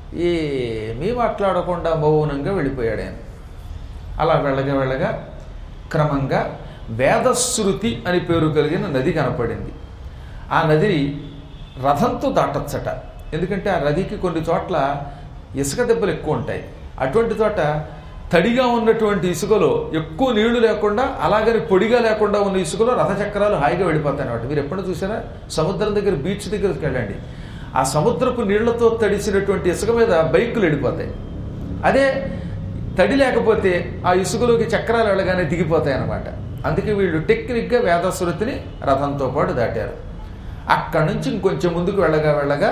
ఏమీ మాట్లాడకుండా మౌనంగా వెళ్ళిపోయాడు ఆయన అలా వెళ్ళగా వెళ్ళగా క్రమంగా వేదశ్రుతి అని పేరు కలిగిన నది కనపడింది ఆ నది రథంతో దాటొచ్చట ఎందుకంటే ఆ నదికి కొన్ని చోట్ల ఇసుక దెబ్బలు ఎక్కువ ఉంటాయి అటువంటి చోట తడిగా ఉన్నటువంటి ఇసుకలో ఎక్కువ నీళ్లు లేకుండా అలాగని పొడిగా లేకుండా ఉన్న ఇసుకలో రథచక్రాలు హాయిగా వెళ్ళిపోతాయి అనమాట మీరు ఎప్పుడు చూసారా సముద్రం దగ్గర బీచ్ దగ్గరికి వెళ్ళండి ఆ సముద్రపు నీళ్లతో తడిసినటువంటి ఇసుక మీద బైకులు వెళ్ళిపోతాయి అదే తడి లేకపోతే ఆ ఇసుకలోకి చక్రాలు వెళ్ళగానే దిగిపోతాయి అన్నమాట అందుకే వీళ్ళు టెక్నిక్గా వేదశ్రుతిని రథంతో పాటు దాటారు అక్కడి నుంచి ఇంకొంచెం ముందుకు వెళ్ళగా వెళ్ళగా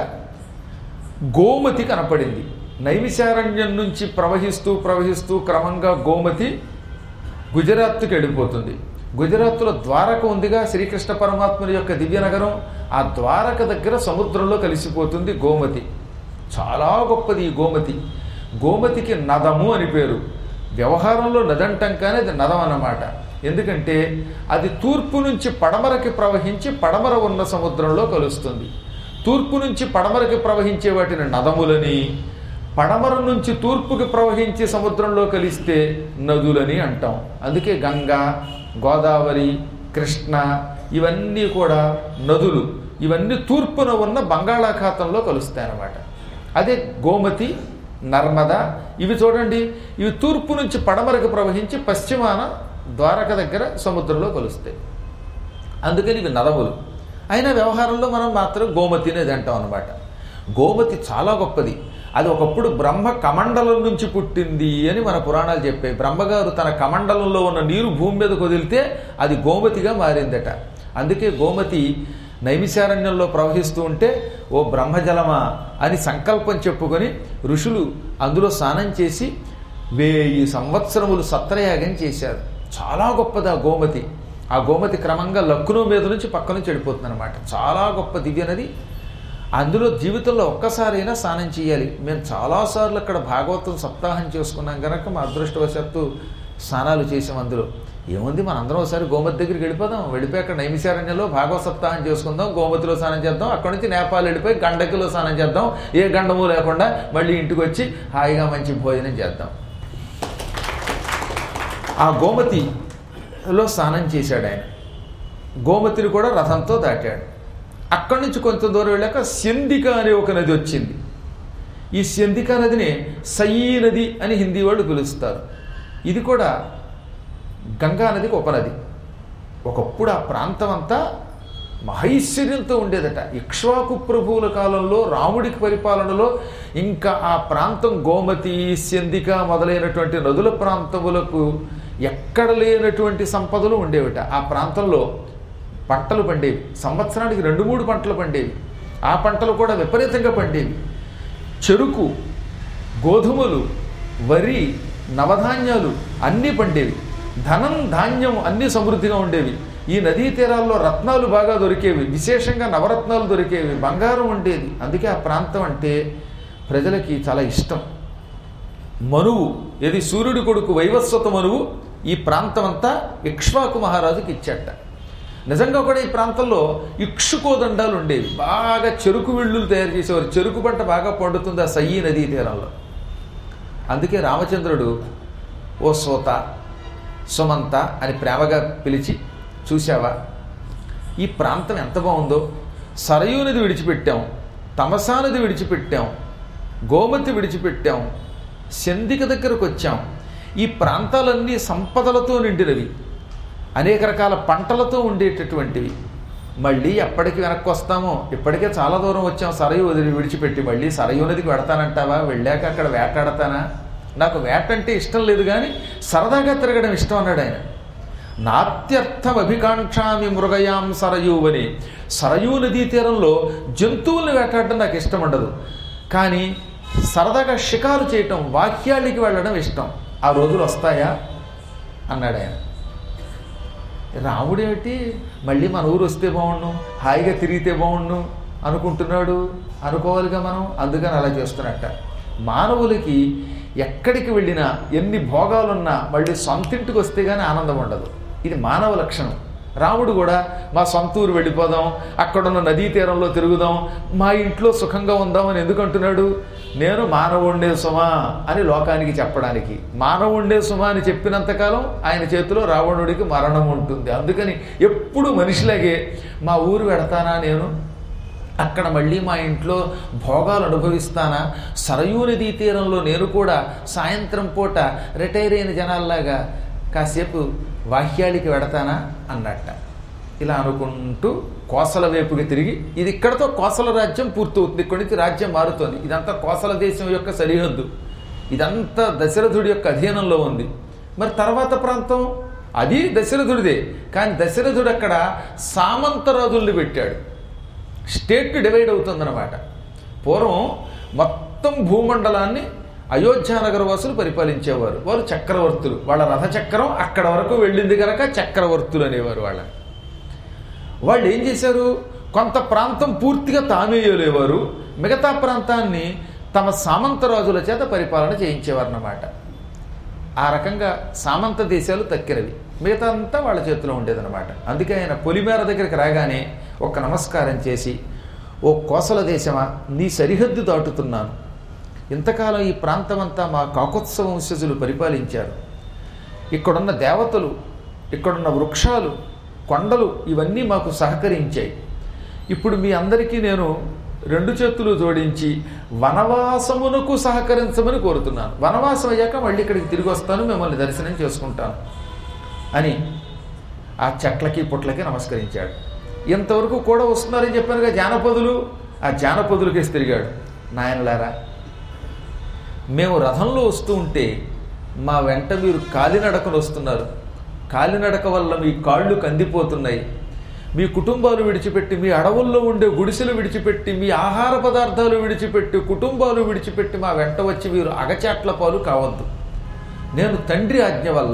గోమతి కనపడింది నైమిశారణ్యం నుంచి ప్రవహిస్తూ ప్రవహిస్తూ క్రమంగా గోమతి గుజరాత్కి వెళ్ళిపోతుంది గుజరాత్లో ద్వారక ఉందిగా శ్రీకృష్ణ పరమాత్ముని యొక్క దివ్య నగరం ఆ ద్వారక దగ్గర సముద్రంలో కలిసిపోతుంది గోమతి చాలా గొప్పది ఈ గోమతి గోమతికి నదము అని పేరు వ్యవహారంలో నదంటం కానీ అది నదం అన్నమాట ఎందుకంటే అది తూర్పు నుంచి పడమరకి ప్రవహించి పడమర ఉన్న సముద్రంలో కలుస్తుంది తూర్పు నుంచి పడమరకి ప్రవహించే వాటిని నదములని పడమర నుంచి తూర్పుకి ప్రవహించి సముద్రంలో కలిస్తే నదులని అంటాం అందుకే గంగా గోదావరి కృష్ణ ఇవన్నీ కూడా నదులు ఇవన్నీ తూర్పున ఉన్న బంగాళాఖాతంలో కలుస్తాయి అన్నమాట అదే గోమతి నర్మద ఇవి చూడండి ఇవి తూర్పు నుంచి పడమరకు ప్రవహించి పశ్చిమాన ద్వారక దగ్గర సముద్రంలో కలుస్తాయి అందుకని ఇవి నదములు అయినా వ్యవహారంలో మనం మాత్రం గోమతి అనేది అంటాం అనమాట గోమతి చాలా గొప్పది అది ఒకప్పుడు బ్రహ్మ కమండలం నుంచి పుట్టింది అని మన పురాణాలు చెప్పాయి బ్రహ్మగారు తన కమండలంలో ఉన్న నీరు భూమి మీద వదిలితే అది గోమతిగా మారిందట అందుకే గోమతి నైమిశారణ్యంలో ప్రవహిస్తూ ఉంటే ఓ బ్రహ్మజలమా అని సంకల్పం చెప్పుకొని ఋషులు అందులో స్నానం చేసి వెయ్యి సంవత్సరములు సత్రయాగం చేశారు చాలా గొప్పది ఆ గోమతి ఆ గోమతి క్రమంగా లక్కునో మీద నుంచి పక్క నుంచి వెళ్ళిపోతుంది అనమాట చాలా గొప్ప దివ్య నది అందులో జీవితంలో ఒక్కసారైనా స్నానం చేయాలి మేము చాలాసార్లు అక్కడ భాగవతం సప్తాహం చేసుకున్నాం కనుక మా అదృష్టవశాత్తు స్నానాలు చేసాం అందులో ఏముంది మన అందరం ఒకసారి గోమతి దగ్గరికి వెళ్ళిపోదాం వెళ్ళిపోయి అక్కడ నైమిశారణ్యంలో భాగవత సప్తాహం చేసుకుందాం గోమతిలో స్నానం చేద్దాం అక్కడ నుంచి నేపాల్ వెళ్ళిపోయి గండకిలో స్నానం చేద్దాం ఏ గండము లేకుండా మళ్ళీ ఇంటికి వచ్చి హాయిగా మంచి భోజనం చేద్దాం ఆ గోమతిలో స్నానం చేశాడు ఆయన గోమతిని కూడా రథంతో దాటాడు అక్కడి నుంచి కొంత దూరం వెళ్ళాక స్యందిక అనే ఒక నది వచ్చింది ఈ స్యందిక నదిని సయీ నది అని హిందీ వాళ్ళు పిలుస్తారు ఇది కూడా గంగా నదికి ఉపనది ఒకప్పుడు ఆ ప్రాంతం అంతా మహైశ్వర్యంతో ఉండేదట ఇక్ష్వాకు ప్రభువుల కాలంలో రాముడికి పరిపాలనలో ఇంకా ఆ ప్రాంతం గోమతి స్యందిక మొదలైనటువంటి నదుల ప్రాంతములకు ఎక్కడ లేనటువంటి సంపదలు ఉండేవిట ఆ ప్రాంతంలో పంటలు పండేవి సంవత్సరానికి రెండు మూడు పంటలు పండేవి ఆ పంటలు కూడా విపరీతంగా పండేవి చెరుకు గోధుమలు వరి నవధాన్యాలు అన్నీ పండేవి ధనం ధాన్యం అన్నీ సమృద్ధిగా ఉండేవి ఈ నదీ తీరాల్లో రత్నాలు బాగా దొరికేవి విశేషంగా నవరత్నాలు దొరికేవి బంగారం ఉండేది అందుకే ఆ ప్రాంతం అంటే ప్రజలకి చాలా ఇష్టం మనువు ఇది సూర్యుడి కొడుకు వైవస్వత మనువు ఈ ప్రాంతం అంతా ఇక్ష్వాకు మహారాజుకి ఇచ్చట నిజంగా కూడా ఈ ప్రాంతంలో ఇక్షుకోదండాలు ఉండేవి బాగా చెరుకు విళ్ళులు తయారు చేసేవారు చెరుకు పంట బాగా పండుతుంది ఆ సయ్యి నదీ తీరంలో అందుకే రామచంద్రుడు ఓ సోత సుమంత అని ప్రేమగా పిలిచి చూశావా ఈ ప్రాంతం ఎంత బాగుందో సరయూ నది విడిచిపెట్టాం తమసా నది విడిచిపెట్టాం గోమతి విడిచిపెట్టాం శందిక దగ్గరకు వచ్చాం ఈ ప్రాంతాలన్నీ సంపదలతో నిండినవి అనేక రకాల పంటలతో ఉండేటటువంటివి మళ్ళీ ఎప్పటికి వెనక్కి వస్తామో ఇప్పటికే చాలా దూరం వచ్చాం సరయు వదిలి విడిచిపెట్టి మళ్ళీ సరయు నదికి వెడతానంటావా వెళ్ళాక అక్కడ వేటాడతానా నాకు వేట అంటే ఇష్టం లేదు కానీ సరదాగా తిరగడం ఇష్టం అన్నాడు ఆయన నాత్యర్థం అభికాంక్షామి మృగయాం సరయూ అని సరయూ నదీ తీరంలో జంతువుల్ని వేటాడడం నాకు ఇష్టం ఉండదు కానీ సరదాగా షికారు చేయటం వాక్యాలకి వెళ్ళడం ఇష్టం ఆ రోజులు వస్తాయా అన్నాడు ఆయన రాముడేమిటి మళ్ళీ మన ఊరు వస్తే బాగుండు హాయిగా తిరిగితే బాగుండు అనుకుంటున్నాడు అనుకోవాలిగా మనం అందుకని అలా చేస్తున్నట్ట మానవులకి ఎక్కడికి వెళ్ళినా ఎన్ని భోగాలున్నా మళ్ళీ సొంతింటికి వస్తే కానీ ఆనందం ఉండదు ఇది మానవ లక్షణం రాముడు కూడా మా సొంత ఊరు వెళ్ళిపోదాం అక్కడున్న నదీ తీరంలో తిరుగుదాం మా ఇంట్లో సుఖంగా ఉందామని ఎందుకు అంటున్నాడు నేను మానవుండే సుమా అని లోకానికి చెప్పడానికి మానవుండే సుమా అని చెప్పినంతకాలం ఆయన చేతిలో రావణుడికి మరణం ఉంటుంది అందుకని ఎప్పుడు మనిషిలాగే మా ఊరు వెడతానా నేను అక్కడ మళ్ళీ మా ఇంట్లో భోగాలు అనుభవిస్తానా సరయూ నదీ తీరంలో నేను కూడా సాయంత్రం పూట రిటైర్ అయిన జనాల్లాగా కాసేపు వాహ్యాళికి వెడతానా అన్నట్ట ఇలా అనుకుంటూ కోసల వైపుకి తిరిగి ఇది ఇక్కడతో కోసల రాజ్యం పూర్తవుతుంది ఇక్కడి నుంచి రాజ్యం మారుతోంది ఇదంతా కోసల దేశం యొక్క సరిహద్దు ఇదంతా దశరథుడి యొక్క అధీనంలో ఉంది మరి తర్వాత ప్రాంతం అది దశరథుడిదే కానీ దశరథుడు అక్కడ సామంతరాజుల్ని పెట్టాడు స్టేట్ డివైడ్ అవుతుందన్నమాట పూర్వం మొత్తం భూమండలాన్ని అయోధ్యానగర వాసులు పరిపాలించేవారు వారు చక్రవర్తులు వాళ్ళ రథ చక్రం అక్కడ వరకు వెళ్ళింది కనుక చక్రవర్తులు అనేవారు వాళ్ళని వాళ్ళు ఏం చేశారు కొంత ప్రాంతం పూర్తిగా తామేయలేవారు మిగతా ప్రాంతాన్ని తమ సామంతరాజుల చేత పరిపాలన చేయించేవారన్నమాట ఆ రకంగా సామంత దేశాలు తక్కిరవి మిగతా అంతా వాళ్ళ చేతిలో ఉండేదన్నమాట అందుకే ఆయన పొలిమేర దగ్గరికి రాగానే ఒక నమస్కారం చేసి ఓ కోసల దేశమా నీ సరిహద్దు దాటుతున్నాను ఇంతకాలం ఈ ప్రాంతమంతా మా కాకోత్సవ వంశజులు పరిపాలించారు ఇక్కడున్న దేవతలు ఇక్కడున్న వృక్షాలు కొండలు ఇవన్నీ మాకు సహకరించాయి ఇప్పుడు మీ అందరికీ నేను రెండు చేతులు జోడించి వనవాసమునకు సహకరించమని కోరుతున్నాను వనవాసం అయ్యాక మళ్ళీ ఇక్కడికి తిరిగి వస్తాను మిమ్మల్ని దర్శనం చేసుకుంటాను అని ఆ చెట్లకి పుట్లకి నమస్కరించాడు ఇంతవరకు కూడా వస్తున్నారని చెప్పానుగా జానపదులు ఆ జానపదులకేసి తిరిగాడు నాయనలారా మేము రథంలో వస్తూ ఉంటే మా వెంట మీరు కాలినడకలు వస్తున్నారు కాలినడక వల్ల మీ కాళ్ళు కందిపోతున్నాయి మీ కుటుంబాలు విడిచిపెట్టి మీ అడవుల్లో ఉండే గుడిసెలు విడిచిపెట్టి మీ ఆహార పదార్థాలు విడిచిపెట్టి కుటుంబాలు విడిచిపెట్టి మా వెంట వచ్చి మీరు అగచాట్ల పాలు కావద్దు నేను తండ్రి ఆజ్ఞ వల్ల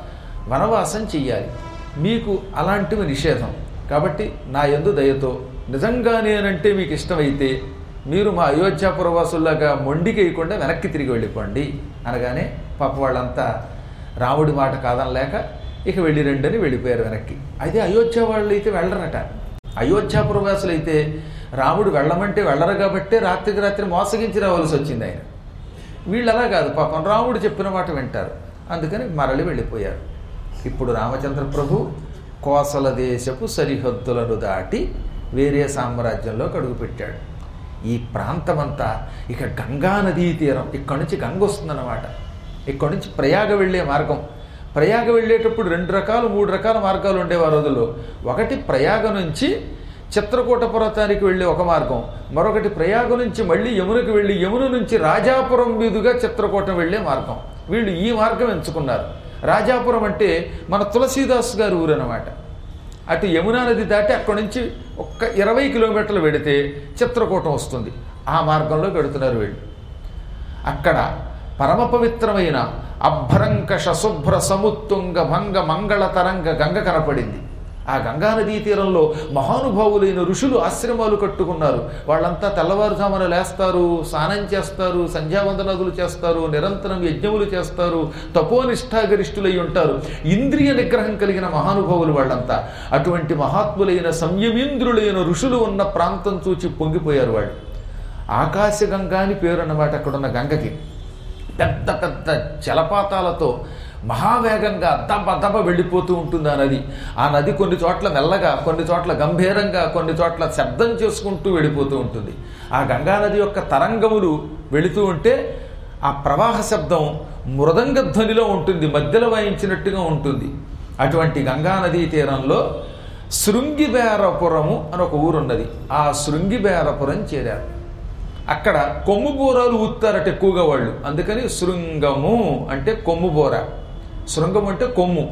వనవాసం చెయ్యాలి మీకు అలాంటివి నిషేధం కాబట్టి నా యందు దయతో నిజంగా నేనంటే మీకు ఇష్టమైతే మీరు మా అయోధ్యాపురవాసుల్లాగా మొండికేయకుండా వెనక్కి తిరిగి వెళ్ళిపోండి అనగానే పాప వాళ్ళంతా రాముడి మాట కాదనలేక ఇక వెళ్ళి రండని వెళ్ళిపోయారు వెనక్కి అయితే అయోధ్య వాళ్ళు అయితే వెళ్ళరట అయోధ్యాపురవాసులు అయితే రాముడు వెళ్ళమంటే వెళ్ళరు కాబట్టే రాత్రికి రాత్రి మోసగించి రావాల్సి వచ్చింది ఆయన వీళ్ళు అలా కాదు పాపం రాముడు చెప్పిన మాట వింటారు అందుకని మరలి వెళ్ళిపోయారు ఇప్పుడు రామచంద్ర ప్రభు కోసల దేశపు సరిహద్దులను దాటి వేరే సామ్రాజ్యంలోకి అడుగుపెట్టాడు ఈ ప్రాంతమంతా ఇక గంగా నదీ తీరం ఇక్కడి నుంచి గంగ వస్తుందన్నమాట ఇక్కడి నుంచి ప్రయాగ వెళ్ళే మార్గం ప్రయాగ వెళ్ళేటప్పుడు రెండు రకాలు మూడు రకాల మార్గాలు ఉండేవి ఆ రోజుల్లో ఒకటి ప్రయాగ నుంచి చిత్రకూట పర్వతానికి వెళ్ళే ఒక మార్గం మరొకటి ప్రయాగ నుంచి మళ్ళీ యమునకి వెళ్ళి యమున నుంచి రాజాపురం మీదుగా చిత్రకూటం వెళ్ళే మార్గం వీళ్ళు ఈ మార్గం ఎంచుకున్నారు రాజాపురం అంటే మన తులసీదాస్ గారి ఊరు అనమాట అటు యమునా నది దాటి అక్కడి నుంచి ఒక్క ఇరవై కిలోమీటర్లు వెడితే చిత్రకూటం వస్తుంది ఆ మార్గంలో పెడుతున్నారు వీళ్ళు అక్కడ పరమ పవిత్రమైన అభ్రంకష శుభ్ర సముత్తుంగ భంగ మంగళ తరంగ గంగ కనపడింది ఆ గంగా నదీ తీరంలో మహానుభావులైన ఋషులు ఆశ్రమాలు కట్టుకున్నారు వాళ్ళంతా తెల్లవారుజామున లేస్తారు స్నానం చేస్తారు సంధ్యావందనదులు చేస్తారు నిరంతరం యజ్ఞములు చేస్తారు తపోనిష్టాగరిష్ఠులై ఉంటారు ఇంద్రియ నిగ్రహం కలిగిన మహానుభావులు వాళ్ళంతా అటువంటి మహాత్ములైన సంయమీంద్రులైన ఋషులు ఉన్న ప్రాంతం చూచి పొంగిపోయారు వాళ్ళు ఆకాశగంగా అని పేరు అన్నమాట అక్కడున్న గంగకి పెద్ద పెద్ద జలపాతాలతో మహావేగంగా దబ దబ వెళ్ళిపోతూ ఉంటుంది ఆ నది ఆ నది కొన్ని చోట్ల మెల్లగా కొన్ని చోట్ల గంభీరంగా కొన్ని చోట్ల శబ్దం చేసుకుంటూ వెళ్ళిపోతూ ఉంటుంది ఆ గంగా నది యొక్క తరంగములు వెళుతూ ఉంటే ఆ ప్రవాహ శబ్దం మృదంగ ధ్వనిలో ఉంటుంది మధ్యలో వాయించినట్టుగా ఉంటుంది అటువంటి గంగా నదీ తీరంలో శృంగిబేరపురము అని ఒక ఊరున్నది ఆ శృంగిబేరపురం చేరారు అక్కడ కొమ్ము బోరాలు ఊతారట ఎక్కువగా వాళ్ళు అందుకని శృంగము అంటే కొమ్ము బోర శృంగం అంటే కొమ్ము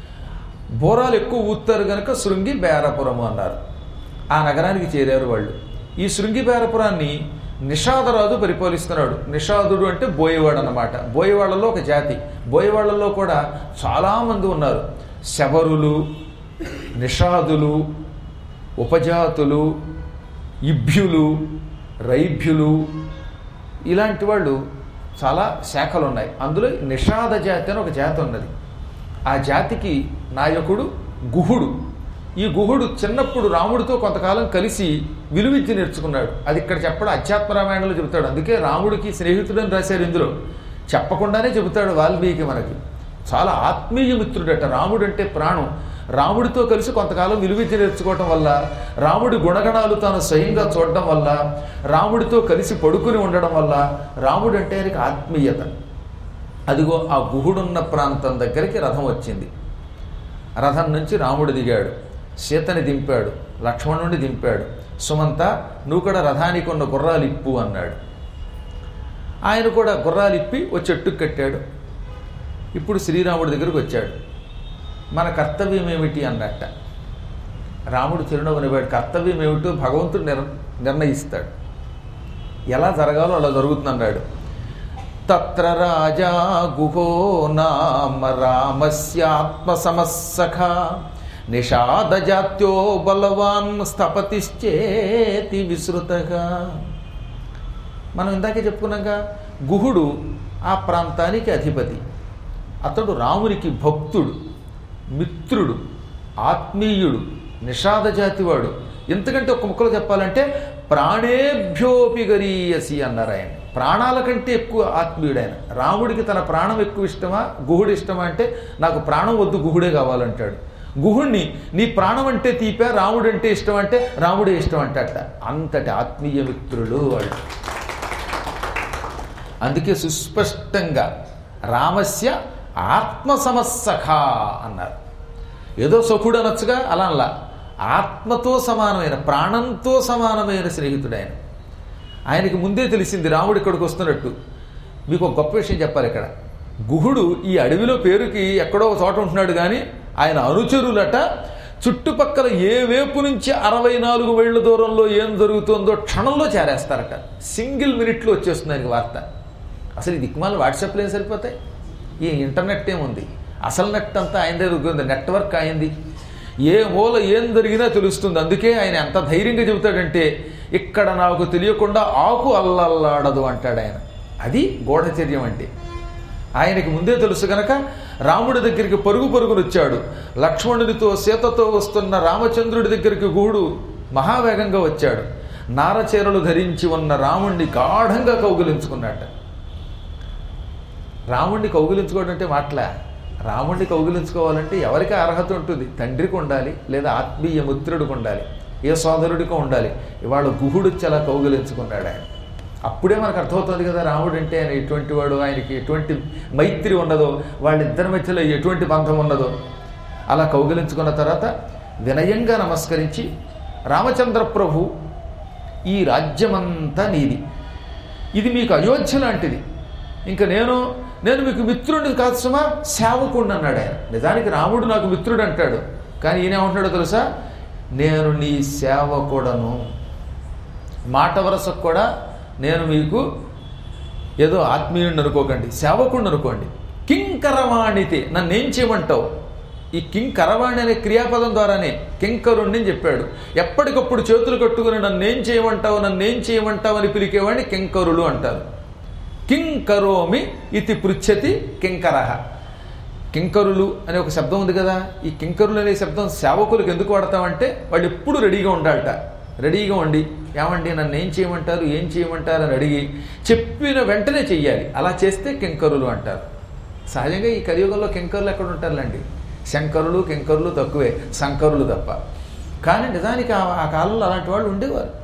బోరాలు ఎక్కువ ఊతారు కనుక శృంగి బేరపురము అన్నారు ఆ నగరానికి చేరారు వాళ్ళు ఈ శృంగి బేరపురాన్ని నిషాదరాజు పరిపాలిస్తున్నాడు నిషాదుడు అంటే బోయవాడు అన్నమాట బోయవాళ్లలో ఒక జాతి బోయవాళ్లలో కూడా చాలామంది ఉన్నారు శబరులు నిషాదులు ఉపజాతులు ఇభ్యులు రైభ్యులు ఇలాంటి వాళ్ళు చాలా శాఖలు ఉన్నాయి అందులో నిషాద జాతి అని ఒక జాతి ఉన్నది ఆ జాతికి నాయకుడు గుహుడు ఈ గుహుడు చిన్నప్పుడు రాముడితో కొంతకాలం కలిసి విలువిద్య నేర్చుకున్నాడు అది ఇక్కడ చెప్పడం అధ్యాత్మ రామాయణంలో చెబుతాడు అందుకే రాముడికి స్నేహితుడని రాశారు ఇందులో చెప్పకుండానే చెబుతాడు వాల్మీకి మనకి చాలా ఆత్మీయ మిత్రుడట రాముడు అంటే ప్రాణం రాముడితో కలిసి కొంతకాలం విలువిద్య నేర్చుకోవటం వల్ల రాముడి గుణగణాలు తాను స్వయంగా చూడడం వల్ల రాముడితో కలిసి పడుకుని ఉండడం వల్ల రాముడు అంటే ఆయనకి ఆత్మీయత అదిగో ఆ గుహుడున్న ప్రాంతం దగ్గరికి రథం వచ్చింది రథం నుంచి రాముడు దిగాడు సీతని దింపాడు లక్ష్మణుడిని దింపాడు సుమంత నువ్వు కూడా రథానికి ఉన్న గుర్రాలు ఇప్పు అన్నాడు ఆయన కూడా గుర్రాలు ఇప్పి ఓ చెట్టుకు కట్టాడు ఇప్పుడు శ్రీరాముడి దగ్గరికి వచ్చాడు మన కర్తవ్యం ఏమిటి అన్నట్ట రాముడు చిరునవ్వు నివాడు కర్తవ్యం ఏమిటో భగవంతుడు నిర్ నిర్ణయిస్తాడు ఎలా జరగాలో అలా జరుగుతుందన్నాడు తత్ర రాజా గుహో నామ రామస్యాత్మసమస్సఖ నిషాదజాత్యో బలవాన్ స్థపతిశ్చేతి విశ్రుతగా మనం ఇందాకే చెప్పుకున్నాక గుహుడు ఆ ప్రాంతానికి అధిపతి అతడు రామునికి భక్తుడు మిత్రుడు ఆత్మీయుడు నిషాద జాతివాడు ఎందుకంటే ఒక ముక్కలో చెప్పాలంటే ప్రాణేభ్యోపి గరీయసి అన్నారు ఆయన ప్రాణాల కంటే ఎక్కువ ఆత్మీయుడు ఆయన రాముడికి తన ప్రాణం ఎక్కువ ఇష్టమా గుహుడు ఇష్టమా అంటే నాకు ప్రాణం వద్దు గుహుడే కావాలంటాడు గుహుణ్ణి నీ ప్రాణం అంటే తీపా రాముడు అంటే ఇష్టం అంటే రాముడే ఇష్టం అంటే అట్ట అంతటి ఆత్మీయ మిత్రులు వాళ్ళు అందుకే సుస్పష్టంగా రామస్య ఆత్మసమస్సఖ అన్నారు ఏదో సఖుడు అనొచ్చుగా అలా అలా ఆత్మతో సమానమైన ప్రాణంతో సమానమైన స్నేహితుడు ఆయన ఆయనకి ముందే తెలిసింది రాముడు ఇక్కడికి వస్తున్నట్టు మీకు ఒక గొప్ప విషయం చెప్పాలి ఇక్కడ గుహుడు ఈ అడవిలో పేరుకి ఎక్కడో ఒక చోట ఉంటున్నాడు కానీ ఆయన అనుచరులట చుట్టుపక్కల ఏ వేపు నుంచి అరవై నాలుగు మైళ్ళ దూరంలో ఏం జరుగుతుందో క్షణంలో చేరేస్తారట సింగిల్ మినిట్లో వచ్చేస్తుంది ఆయనకి వార్త అసలు ఈ దిక్మాలు వాట్సాప్లో ఏం సరిపోతాయి ఈ ఇంటర్నెట్ ఏముంది అసలు నెట్ అంతా ఆయన దగ్గర ఉంది నెట్వర్క్ అయింది ఏ మూల ఏం జరిగినా తెలుస్తుంది అందుకే ఆయన ఎంత ధైర్యంగా చెబుతాడంటే ఇక్కడ నాకు తెలియకుండా ఆకు అల్లల్లాడదు అంటాడు ఆయన అది గూఢచర్యం అంటే ఆయనకి ముందే తెలుసు గనక రాముడి దగ్గరికి పరుగు పరుగును వచ్చాడు లక్ష్మణుడితో సీతతో వస్తున్న రామచంద్రుడి దగ్గరికి గూడు మహావేగంగా వచ్చాడు నారచీరలు ధరించి ఉన్న రాముణ్ణి గాఢంగా కౌగిలించుకున్నట్ట రాముణ్ణి కౌగిలించుకోవడం అంటే మాటలా రాముణ్ణి కౌగిలించుకోవాలంటే ఎవరికి అర్హత ఉంటుంది తండ్రికి ఉండాలి లేదా ఆత్మీయ మిత్రుడికి ఉండాలి ఏ సోదరుడికో ఉండాలి ఇవాళ గుహుడు చాలా కౌగిలించుకున్నాడు ఆయన అప్పుడే మనకు అర్థమవుతుంది కదా రాముడు అంటే ఆయన ఎటువంటి వాడు ఆయనకి ఎటువంటి మైత్రి ఉన్నదో వాళ్ళిద్దరి మధ్యలో ఎటువంటి బంధం ఉన్నదో అలా కౌగిలించుకున్న తర్వాత వినయంగా నమస్కరించి రామచంద్ర ప్రభు ఈ రాజ్యమంతా నీది ఇది మీకు అయోధ్య లాంటిది ఇంకా నేను నేను మీకు మిత్రుడిని కాదు సుమా సేవకుడిని అన్నాడు ఆయన నిజానికి రాముడు నాకు మిత్రుడు అంటాడు కానీ ఈయన ఏమంటున్నాడో తెలుసా నేను నీ సేవకుడను మాట వరసకు కూడా నేను మీకు ఏదో ఆత్మీయుడిని అనుకోకండి సేవకుడిని అనుకోండి కింకరవాణితే నన్ను ఏం చేయమంటావు ఈ కింకరవాణి అనే క్రియాపదం ద్వారానే కింకరుణ్ణి అని చెప్పాడు ఎప్పటికప్పుడు చేతులు కట్టుకుని నన్ను ఏం చేయమంటావు నన్ను ఏం చేయమంటావు అని పిలికేవాడిని కింకరులు అంటారు కింకరోమి ఇది పృచ్ఛతి కింకరహ కింకరులు అనే ఒక శబ్దం ఉంది కదా ఈ కింకరులు అనే శబ్దం సేవకులకు ఎందుకు వాడతామంటే వాళ్ళు ఎప్పుడు రెడీగా ఉండాలట రెడీగా ఉండి ఏమండి నన్ను ఏం చేయమంటారు ఏం చేయమంటారు అని అడిగి చెప్పిన వెంటనే చెయ్యాలి అలా చేస్తే కింకరులు అంటారు సహజంగా ఈ కలియుగంలో కింకరులు ఎక్కడ ఉంటారులేండి శంకరులు కింకరులు తక్కువే శంకరులు తప్ప కానీ నిజానికి ఆ- ఆ కాలంలో అలాంటి వాళ్ళు ఉండేవారు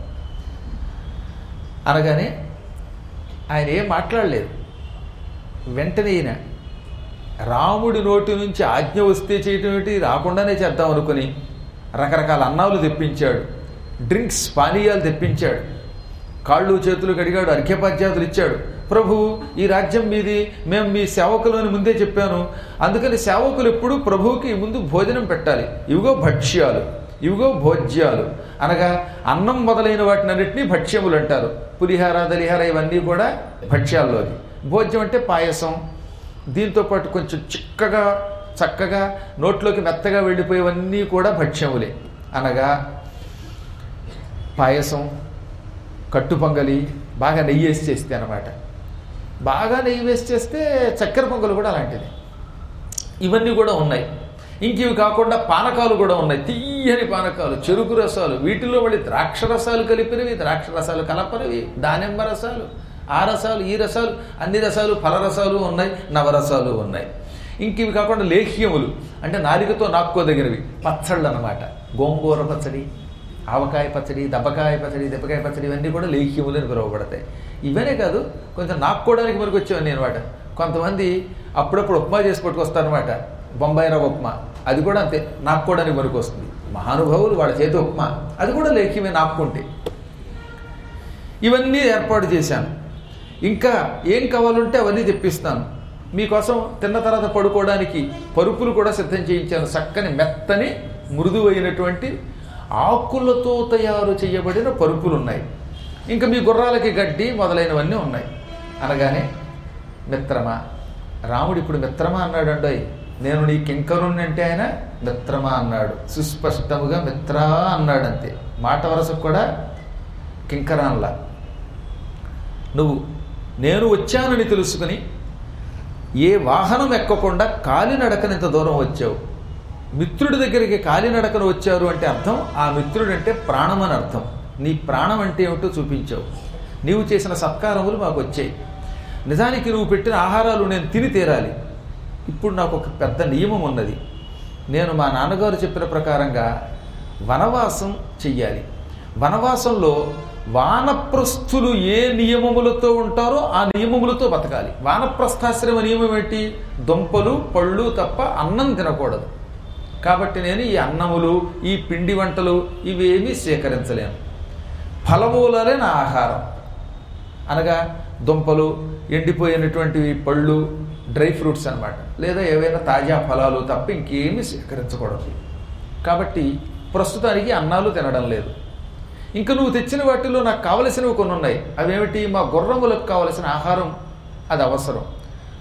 అనగానే ఆయన ఏం మాట్లాడలేదు వెంటనే ఈయన రాముడి నోటి నుంచి ఆజ్ఞ వస్తే చేయటం ఏంటి రాకుండానే చేద్దాం అనుకుని రకరకాల అన్నాలు తెప్పించాడు డ్రింక్స్ పానీయాలు తెప్పించాడు కాళ్ళు చేతులు కడిగాడు అర్ఘ్యపాద్యాదులు ఇచ్చాడు ప్రభు ఈ రాజ్యం మీది మేము మీ సేవకులు అని ముందే చెప్పాను అందుకని సేవకులు ఎప్పుడు ప్రభువుకి ముందు భోజనం పెట్టాలి ఇవిగో భక్ష్యాలు ఇవిగో భోజ్యాలు అనగా అన్నం మొదలైన వాటినన్నింటినీ భక్ష్యములు అంటారు పులిహార దలిహార ఇవన్నీ కూడా భక్ష్యాల్లోది భోజ్యం అంటే పాయసం దీంతో పాటు కొంచెం చిక్కగా చక్కగా నోట్లోకి మెత్తగా వెళ్ళిపోయేవన్నీ కూడా భక్ష్యములే అనగా పాయసం కట్టు పొంగలి బాగా నెయ్యి వేసి చేస్తే అనమాట బాగా నెయ్యి వేసి చేస్తే చక్కెర పొంగలు కూడా అలాంటిది ఇవన్నీ కూడా ఉన్నాయి ఇంక ఇవి కాకుండా పానకాలు కూడా ఉన్నాయి తీయని పానకాలు చెరుకు రసాలు వీటిలో మళ్ళీ ద్రాక్ష రసాలు కలిపినవి ద్రాక్ష రసాలు కలపనివి దానిమ్మ రసాలు ఆ రసాలు ఈ రసాలు అన్ని రసాలు ఫలరసాలు ఉన్నాయి నవరసాలు ఉన్నాయి ఇంక ఇవి కాకుండా లేహ్యములు అంటే నాలికతో నాక్కోదగినవి పచ్చళ్ళు అనమాట గోంగూర పచ్చడి ఆవకాయ పచ్చడి దబ్బకాయ పచ్చడి దెబ్బకాయ పచ్చడి ఇవన్నీ కూడా లేహ్యములు అని పిలువబడతాయి ఇవనే కాదు కొంచెం నాక్కోవడానికి మనకు వచ్చేవన్నీ అనమాట కొంతమంది అప్పుడప్పుడు ఉప్మా చేసి పట్టుకొస్తారనమాట బొంబాయి రవ్వ ఉప్మా అది కూడా అంతే నాక్కోవడానికి మనకు వస్తుంది మహానుభావులు వాళ్ళ చేతి ఉప్మా అది కూడా లేఖ్యమే నాక్కుంటే ఇవన్నీ ఏర్పాటు చేశాను ఇంకా ఏం కావాలంటే అవన్నీ తెప్పిస్తాను మీకోసం తిన్న తర్వాత పడుకోవడానికి పరుపులు కూడా సిద్ధం చేయించాను చక్కని మెత్తని మృదువైనటువంటి ఆకులతో తయారు చేయబడిన పరుపులు ఉన్నాయి ఇంకా మీ గుర్రాలకి గడ్డి మొదలైనవన్నీ ఉన్నాయి అనగానే మిత్రమా రాముడు ఇప్పుడు మిత్రమా అన్నాడండోయ్ నేను నీ కింకరుణ్ణి అంటే ఆయన మిత్రమా అన్నాడు సుస్పష్టముగా మిత్రా అన్నాడు అంతే మాట వరసకు కూడా కింకరాన్లా నువ్వు నేను వచ్చానని తెలుసుకుని ఏ వాహనం ఎక్కకుండా కాలినడకనింత దూరం వచ్చావు మిత్రుడి దగ్గరికి కాలినడకను వచ్చారు అంటే అర్థం ఆ మిత్రుడు అంటే ప్రాణం అని అర్థం నీ ప్రాణం అంటే ఏమిటో చూపించావు నీవు చేసిన సత్కారములు మాకు వచ్చాయి నిజానికి నువ్వు పెట్టిన ఆహారాలు నేను తిని తీరాలి ఇప్పుడు నాకు ఒక పెద్ద నియమం ఉన్నది నేను మా నాన్నగారు చెప్పిన ప్రకారంగా వనవాసం చెయ్యాలి వనవాసంలో వానప్రస్థులు ఏ నియమములతో ఉంటారో ఆ నియమములతో బతకాలి వానప్రస్థాశ్రమ నియమం ఏంటి దుంపలు పళ్ళు తప్ప అన్నం తినకూడదు కాబట్టి నేను ఈ అన్నములు ఈ పిండి వంటలు ఇవేమీ స్వీకరించలేను ఫలమూలాలే నా ఆహారం అనగా దుంపలు ఎండిపోయినటువంటివి పళ్ళు డ్రై ఫ్రూట్స్ అన్నమాట లేదా ఏవైనా తాజా ఫలాలు తప్ప ఇంకేమీ స్వీకరించకూడదు కాబట్టి ప్రస్తుతానికి అన్నాలు తినడం లేదు ఇంకా నువ్వు తెచ్చిన వాటిలో నాకు కావలసినవి కొన్ని ఉన్నాయి అవేమిటి మా గుర్రములకు కావలసిన ఆహారం అది అవసరం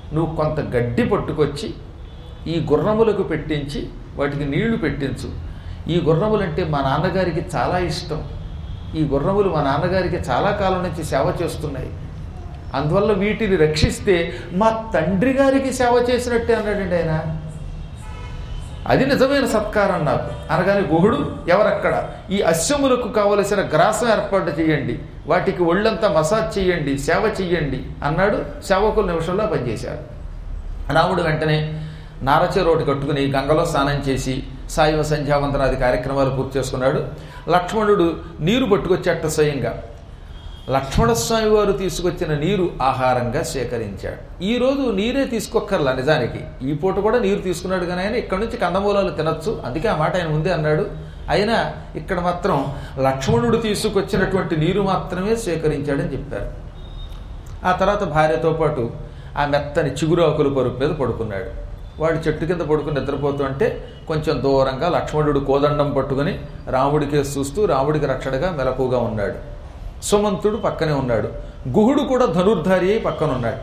నువ్వు కొంత గడ్డి పట్టుకొచ్చి ఈ గుర్రములకు పెట్టించి వాటికి నీళ్లు పెట్టించు ఈ గుర్రములంటే మా నాన్నగారికి చాలా ఇష్టం ఈ గుర్రములు మా నాన్నగారికి చాలా కాలం నుంచి సేవ చేస్తున్నాయి అందువల్ల వీటిని రక్షిస్తే మా తండ్రి గారికి సేవ చేసినట్టే అన్నాడండి ఆయన అది నిజమైన సత్కారం నాకు అనగానే గుహుడు ఎవరక్కడ ఈ అశ్వములకు కావలసిన గ్రాసం ఏర్పాటు చేయండి వాటికి ఒళ్ళంతా మసాజ్ చేయండి సేవ చెయ్యండి అన్నాడు సేవకులు నిమిషంలో పనిచేశారు రాముడు వెంటనే నారచే రోడ్డు కట్టుకుని గంగలో స్నానం చేసి సాయం సంధ్యావందనాది కార్యక్రమాలు పూర్తి చేసుకున్నాడు లక్ష్మణుడు నీరు పట్టుకొచ్చేట స్వయంగా లక్ష్మణస్వామి వారు తీసుకొచ్చిన నీరు ఆహారంగా సేకరించాడు ఈరోజు నీరే తీసుకోక్కర్లా నిజానికి ఈ పూట కూడా నీరు తీసుకున్నాడు కానీ ఆయన ఇక్కడ నుంచి కందమూలాలు తినచ్చు అందుకే ఆ మాట ఆయన ముందే అన్నాడు అయినా ఇక్కడ మాత్రం లక్ష్మణుడు తీసుకొచ్చినటువంటి నీరు మాత్రమే సేకరించాడని చెప్పారు ఆ తర్వాత భార్యతో పాటు ఆ మెత్తని చిగురాకులు పరుపు మీద పడుకున్నాడు వాడు చెట్టు కింద పడుకుని నిద్రపోతూ అంటే కొంచెం దూరంగా లక్ష్మణుడు కోదండం పట్టుకుని రాముడికే చూస్తూ రాముడికి రక్షణగా మెలకుగా ఉన్నాడు సుమంతుడు పక్కనే ఉన్నాడు గుహుడు కూడా ధనుర్ధారి అయి పక్కన ఉన్నట్ట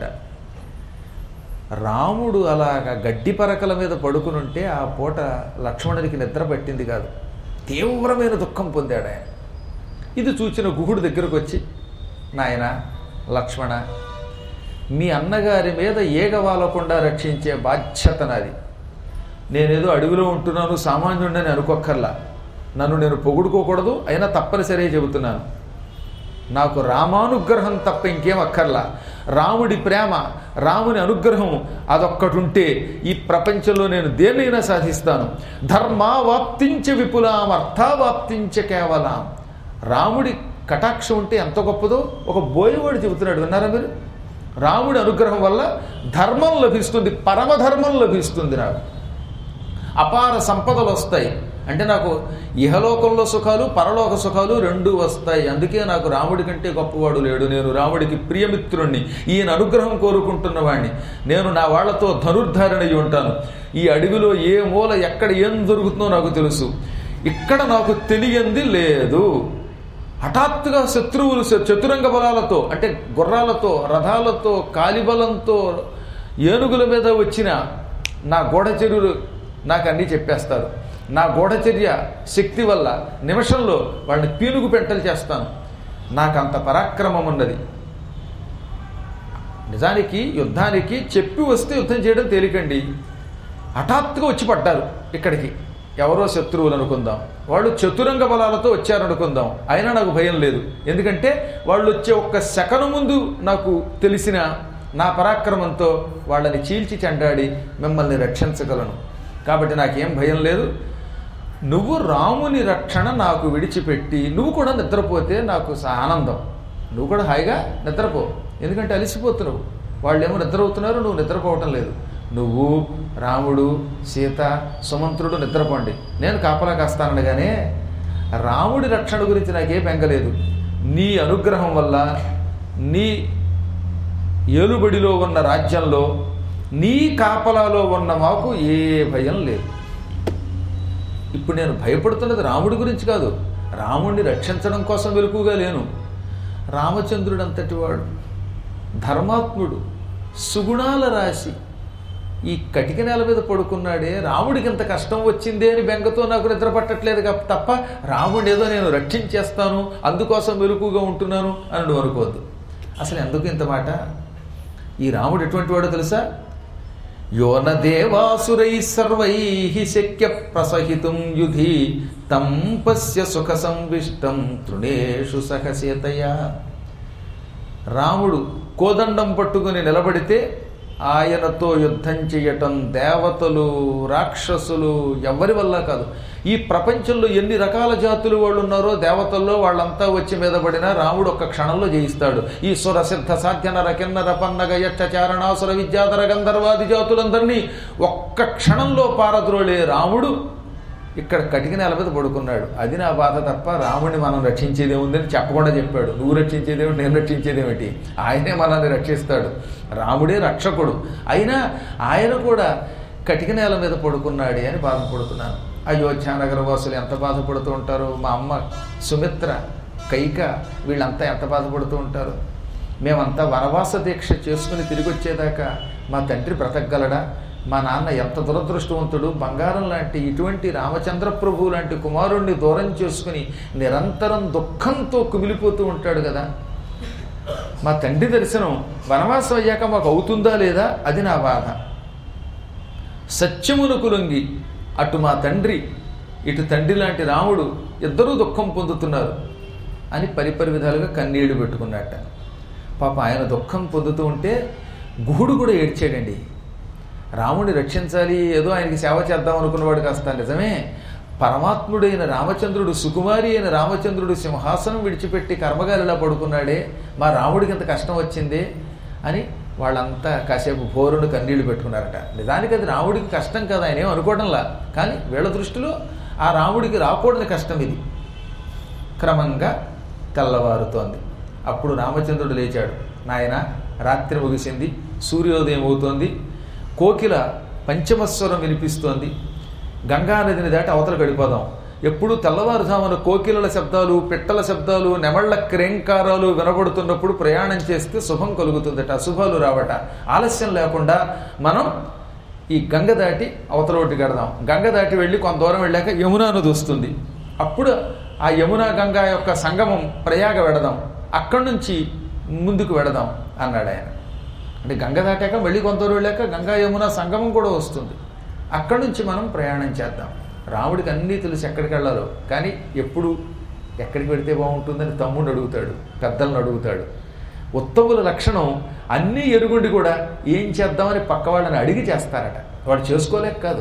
రాముడు అలాగా గడ్డి పరకల మీద పడుకునుంటే ఆ పూట లక్ష్మణుడికి నిద్ర పట్టింది కాదు తీవ్రమైన దుఃఖం పొందాడు ఆయన ఇది చూచిన గుహుడు దగ్గరకు వచ్చి నాయన లక్ష్మణ మీ అన్నగారి మీద ఏగ వాలకుండా రక్షించే బాధ్యత నాది నేనేదో అడవిలో ఉంటున్నాను సామాన్యుడని అనుకోక్కర్లా నన్ను నేను పొగుడుకోకూడదు అయినా తప్పనిసరి చెబుతున్నాను నాకు రామానుగ్రహం తప్ప ఇంకేం అక్కర్లా రాముడి ప్రేమ రాముని అనుగ్రహం అదొక్కటి ఉంటే ఈ ప్రపంచంలో నేను దేన్నైనా సాధిస్తాను ధర్మావాప్తించ విపులాం అర్థావాప్తించ కేవలం రాముడి కటాక్షం ఉంటే ఎంత గొప్పదో ఒక బోయవాడు చెబుతున్నాడు విన్నారా మీరు రాముడి అనుగ్రహం వల్ల ధర్మం లభిస్తుంది పరమధర్మం లభిస్తుంది నాకు అపార సంపదలు వస్తాయి అంటే నాకు ఇహలోకంలో సుఖాలు పరలోక సుఖాలు రెండు వస్తాయి అందుకే నాకు రాముడి కంటే గొప్పవాడు లేడు నేను రాముడికి ప్రియమిత్రుణ్ణి ఈయన అనుగ్రహం కోరుకుంటున్నవాణ్ణి నేను నా వాళ్లతో ధనుర్ధారణి ఉంటాను ఈ అడవిలో ఏ మూల ఎక్కడ ఏం దొరుకుతుందో నాకు తెలుసు ఇక్కడ నాకు తెలియంది లేదు హఠాత్తుగా శత్రువులు చతురంగ బలాలతో అంటే గుర్రాలతో రథాలతో కాలిబలంతో ఏనుగుల మీద వచ్చిన నా గూఢచర్యులు నాకు అన్నీ చెప్పేస్తారు నా గూఢచర్య శక్తి వల్ల నిమిషంలో వాళ్ళని పీనుగు పెంటలు చేస్తాను నాకు అంత పరాక్రమం ఉన్నది నిజానికి యుద్ధానికి చెప్పి వస్తే యుద్ధం చేయడం తేలికండి హఠాత్తుగా వచ్చి పడ్డారు ఇక్కడికి ఎవరో శత్రువులు అనుకుందాం వాళ్ళు చతురంగ బలాలతో వచ్చారనుకుందాం అయినా నాకు భయం లేదు ఎందుకంటే వాళ్ళు వచ్చే ఒక్క సెకను ముందు నాకు తెలిసిన నా పరాక్రమంతో వాళ్ళని చీల్చి చెండాడి మిమ్మల్ని రక్షించగలను కాబట్టి నాకేం భయం లేదు నువ్వు రాముని రక్షణ నాకు విడిచిపెట్టి నువ్వు కూడా నిద్రపోతే నాకు స- ఆనందం నువ్వు కూడా హాయిగా నిద్రపో ఎందుకంటే అలసిపోతున్నావు వాళ్ళేమో నిద్రపోతున్నారు నువ్వు నిద్రపోవటం లేదు నువ్వు రాముడు సీత సుమంత్రుడు నిద్రపోండి నేను కాపలా కాస్తానగానే రాముడి రక్షణ గురించి నాకే బెంగలేదు నీ అనుగ్రహం వల్ల నీ ఏలుబడిలో ఉన్న రాజ్యంలో నీ కాపలాలో ఉన్న మాకు ఏ భయం లేదు ఇప్పుడు నేను భయపడుతున్నది రాముడి గురించి కాదు రాముడిని రక్షించడం కోసం వెలుకుగా లేను రామచంద్రుడు అంతటి వాడు ధర్మాత్ముడు సుగుణాల రాశి ఈ కటిక నేల మీద పడుకున్నాడే రాముడికి ఇంత కష్టం వచ్చిందే అని బెంగతో నాకు నిద్ర పట్టట్లేదు కా- తప్ప రాముడిని ఏదో నేను రక్షించేస్తాను అందుకోసం వెలుకుగా ఉంటున్నాను అని నువ్వు అనుకోవద్దు అసలు ఎందుకు ఇంత మాట ఈ రాముడు ఎటువంటి వాడో తెలుసా యోన దేవాసురై సర్వై శక్య ప్రసహితుం యుధి తం పశ్య సుఖ సంవిష్టం తృణేషు సహసేతయా రాముడు కోదండం పట్టుకుని నిలబడితే ఆయనతో యుద్ధం చేయటం దేవతలు రాక్షసులు ఎవరి వల్ల కాదు ఈ ప్రపంచంలో ఎన్ని రకాల జాతులు వాళ్ళు ఉన్నారో దేవతల్లో వాళ్ళంతా వచ్చి మీద పడినా రాముడు ఒక్క క్షణంలో జయిస్తాడు ఈ సుర సిద్ధ సాధ్య నర కిన్నర పన్నగ యక్ష చారణాసుర విద్యాధర గంధర్వాది జాతులందరినీ ఒక్క క్షణంలో పారద్రోలే రాముడు ఇక్కడ కటిక నేల మీద పడుకున్నాడు అది నా బాధ తప్ప రాముడిని మనం రక్షించేదేముందని చెప్పకుండా చెప్పాడు నువ్వు రక్షించేదేమిటి నేను రక్షించేదేమిటి ఆయనే మనల్ని రక్షిస్తాడు రాముడే రక్షకుడు అయినా ఆయన కూడా కటిక నేల మీద పడుకున్నాడే అని బాధపడుతున్నాను అయోధ్య నగర వాసులు ఎంత బాధపడుతూ ఉంటారు మా అమ్మ సుమిత్ర కైక వీళ్ళంతా ఎంత బాధపడుతూ ఉంటారు మేమంతా వనవాస దీక్ష చేసుకుని తిరిగి వచ్చేదాకా మా తండ్రి బ్రతకగలడా మా నాన్న ఎంత దురదృష్టవంతుడు బంగారం లాంటి ఇటువంటి రామచంద్ర ప్రభు లాంటి కుమారుణ్ణి దూరం చేసుకుని నిరంతరం దుఃఖంతో కుమిలిపోతూ ఉంటాడు కదా మా తండ్రి దర్శనం వనవాసం అయ్యాక మాకు అవుతుందా లేదా అది నా బాధ సత్యమునకు లొంగి అటు మా తండ్రి ఇటు తండ్రి లాంటి రాముడు ఇద్దరూ దుఃఖం పొందుతున్నారు అని పరిపరి విధాలుగా కన్నీళ్లు పెట్టుకున్నట్ట పాప ఆయన దుఃఖం పొందుతూ ఉంటే గుహుడు కూడా ఏడ్చాడండి రాముడిని రక్షించాలి ఏదో ఆయనకి సేవ చేద్దాం అనుకున్నవాడు కాస్త నిజమే పరమాత్ముడైన రామచంద్రుడు సుకుమారి అయిన రామచంద్రుడు సింహాసనం విడిచిపెట్టి కర్మగాలిలా పడుకున్నాడే మా రాముడికి ఇంత కష్టం వచ్చిందే అని వాళ్ళంతా కాసేపు భోరును కన్నీళ్లు పెట్టుకున్నారట నిజానికి అది రాముడికి కష్టం కదా ఆయన ఏం అనుకోవడంలా కానీ వీళ్ళ దృష్టిలో ఆ రాముడికి రాకూడని కష్టం ఇది క్రమంగా తెల్లవారుతోంది అప్పుడు రామచంద్రుడు లేచాడు నాయన రాత్రి ముగిసింది సూర్యోదయం అవుతోంది కోకిల పంచమస్వరం వినిపిస్తోంది గంగానదిని దాటి అవతల గడిపోదాం ఎప్పుడు తెల్లవారుజామున కోకిలల శబ్దాలు పిట్టల శబ్దాలు నెమళ్ల క్రేంకారాలు వినబడుతున్నప్పుడు ప్రయాణం చేస్తే శుభం కలుగుతుందట అశుభాలు రావట ఆలస్యం లేకుండా మనం ఈ గంగ దాటి అవతల ఒకటి గడదాం గంగ దాటి వెళ్ళి కొంత దూరం వెళ్ళాక యమునా నది వస్తుంది అప్పుడు ఆ యమునా గంగా యొక్క సంగమం ప్రయాగ వెడదాం అక్కడి నుంచి ముందుకు వెడదాం అన్నాడు ఆయన అంటే గంగ దాటాక మళ్ళీ కొంత దూరం వెళ్ళాక గంగా యమున సంగమం కూడా వస్తుంది అక్కడి నుంచి మనం ప్రయాణం చేద్దాం రాముడికి అన్నీ తెలుసు ఎక్కడికి వెళ్ళాలో కానీ ఎప్పుడు ఎక్కడికి వెడితే బాగుంటుందని తమ్ముడు అడుగుతాడు పెద్దలను అడుగుతాడు ఉత్తముల లక్షణం అన్నీ ఎరుగుండి కూడా ఏం చేద్దామని పక్క వాళ్ళని అడిగి చేస్తారట వాడు చేసుకోలేక కాదు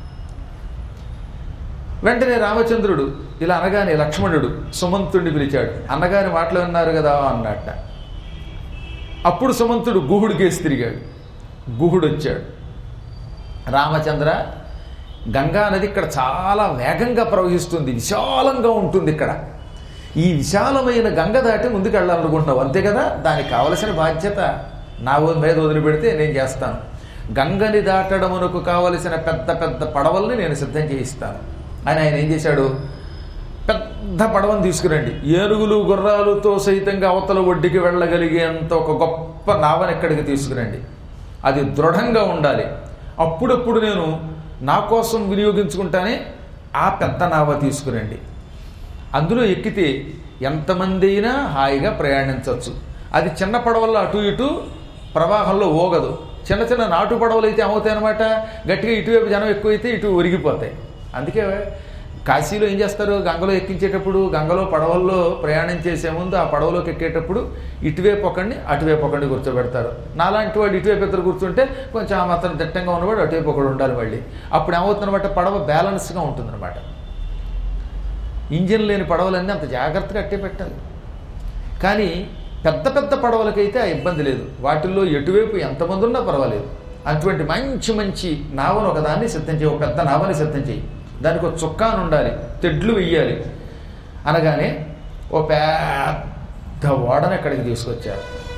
వెంటనే రామచంద్రుడు ఇలా అనగానే లక్ష్మణుడు సుమంతుడిని పిలిచాడు అన్నగారి మాటలు విన్నారు కదా అన్నట్ట అప్పుడు సుమంతుడు గుహుడు కేసి తిరిగాడు గుహుడు వచ్చాడు రామచంద్ర గంగా నది ఇక్కడ చాలా వేగంగా ప్రవహిస్తుంది విశాలంగా ఉంటుంది ఇక్కడ ఈ విశాలమైన గంగ దాటి ముందుకు వెళ్ళాలనుకుంటున్నావు అంతే కదా దానికి కావలసిన బాధ్యత నా మీద వదిలిపెడితే నేను చేస్తాను గంగని దాటడమునకు కావలసిన పెద్ద పెద్ద పడవల్ని నేను సిద్ధం చేయిస్తాను అని ఆయన ఏం చేశాడు పెద్ద పడవను తీసుకురండి ఏనుగులు గుర్రాలతో సైతంగా అవతల ఒడ్డుకి వెళ్ళగలిగేంత ఒక గొప్ప నావని ఎక్కడికి తీసుకురండి అది దృఢంగా ఉండాలి అప్పుడప్పుడు నేను నా కోసం వినియోగించుకుంటానే ఆ పెద్ద నావ తీసుకురండి అందులో ఎక్కితే ఎంతమంది అయినా హాయిగా ప్రయాణించవచ్చు అది చిన్న పడవల్లో అటు ఇటు ప్రవాహంలో ఓగదు చిన్న చిన్న నాటు పడవలు అయితే ఏమవుతాయి అనమాట గట్టిగా ఇటువైపు జనం ఎక్కువైతే ఇటు ఒరిగిపోతాయి అందుకే కాశీలో ఏం చేస్తారు గంగలో ఎక్కించేటప్పుడు గంగలో పడవల్లో ప్రయాణం చేసే ముందు ఆ పడవలోకి ఎక్కేటప్పుడు ఇటువైపు ఒకడిని అటువైపు ఒకడిని కూర్చోబెడతారు నాలాంటి వాడు ఇటువైపు ఇద్దరు కూర్చుంటే కొంచెం ఆ మాత్రం దట్టంగా ఉన్నవాడు అటువైపు ఒకడు ఉండాలి మళ్ళీ అప్పుడు ఏమవుతుందన్నమాట పడవ బ్యాలెన్స్గా ఉంటుందన్నమాట ఇంజిన్ లేని పడవలన్నీ అంత జాగ్రత్తగా అట్టే పెట్టాలి కానీ పెద్ద పెద్ద పడవలకైతే ఆ ఇబ్బంది లేదు వాటిల్లో ఎటువైపు ఎంతమంది ఉన్నా పర్వాలేదు అటువంటి మంచి మంచి నావను ఒకదాన్ని సిద్ధం చేయి ఒక పెద్ద నావని సిద్ధం చేయి దానికి ఒక చుక్కాను ఉండాలి తెడ్లు వెయ్యాలి అనగానే ఓ పెద్ద ఓడని అక్కడికి తీసుకొచ్చారు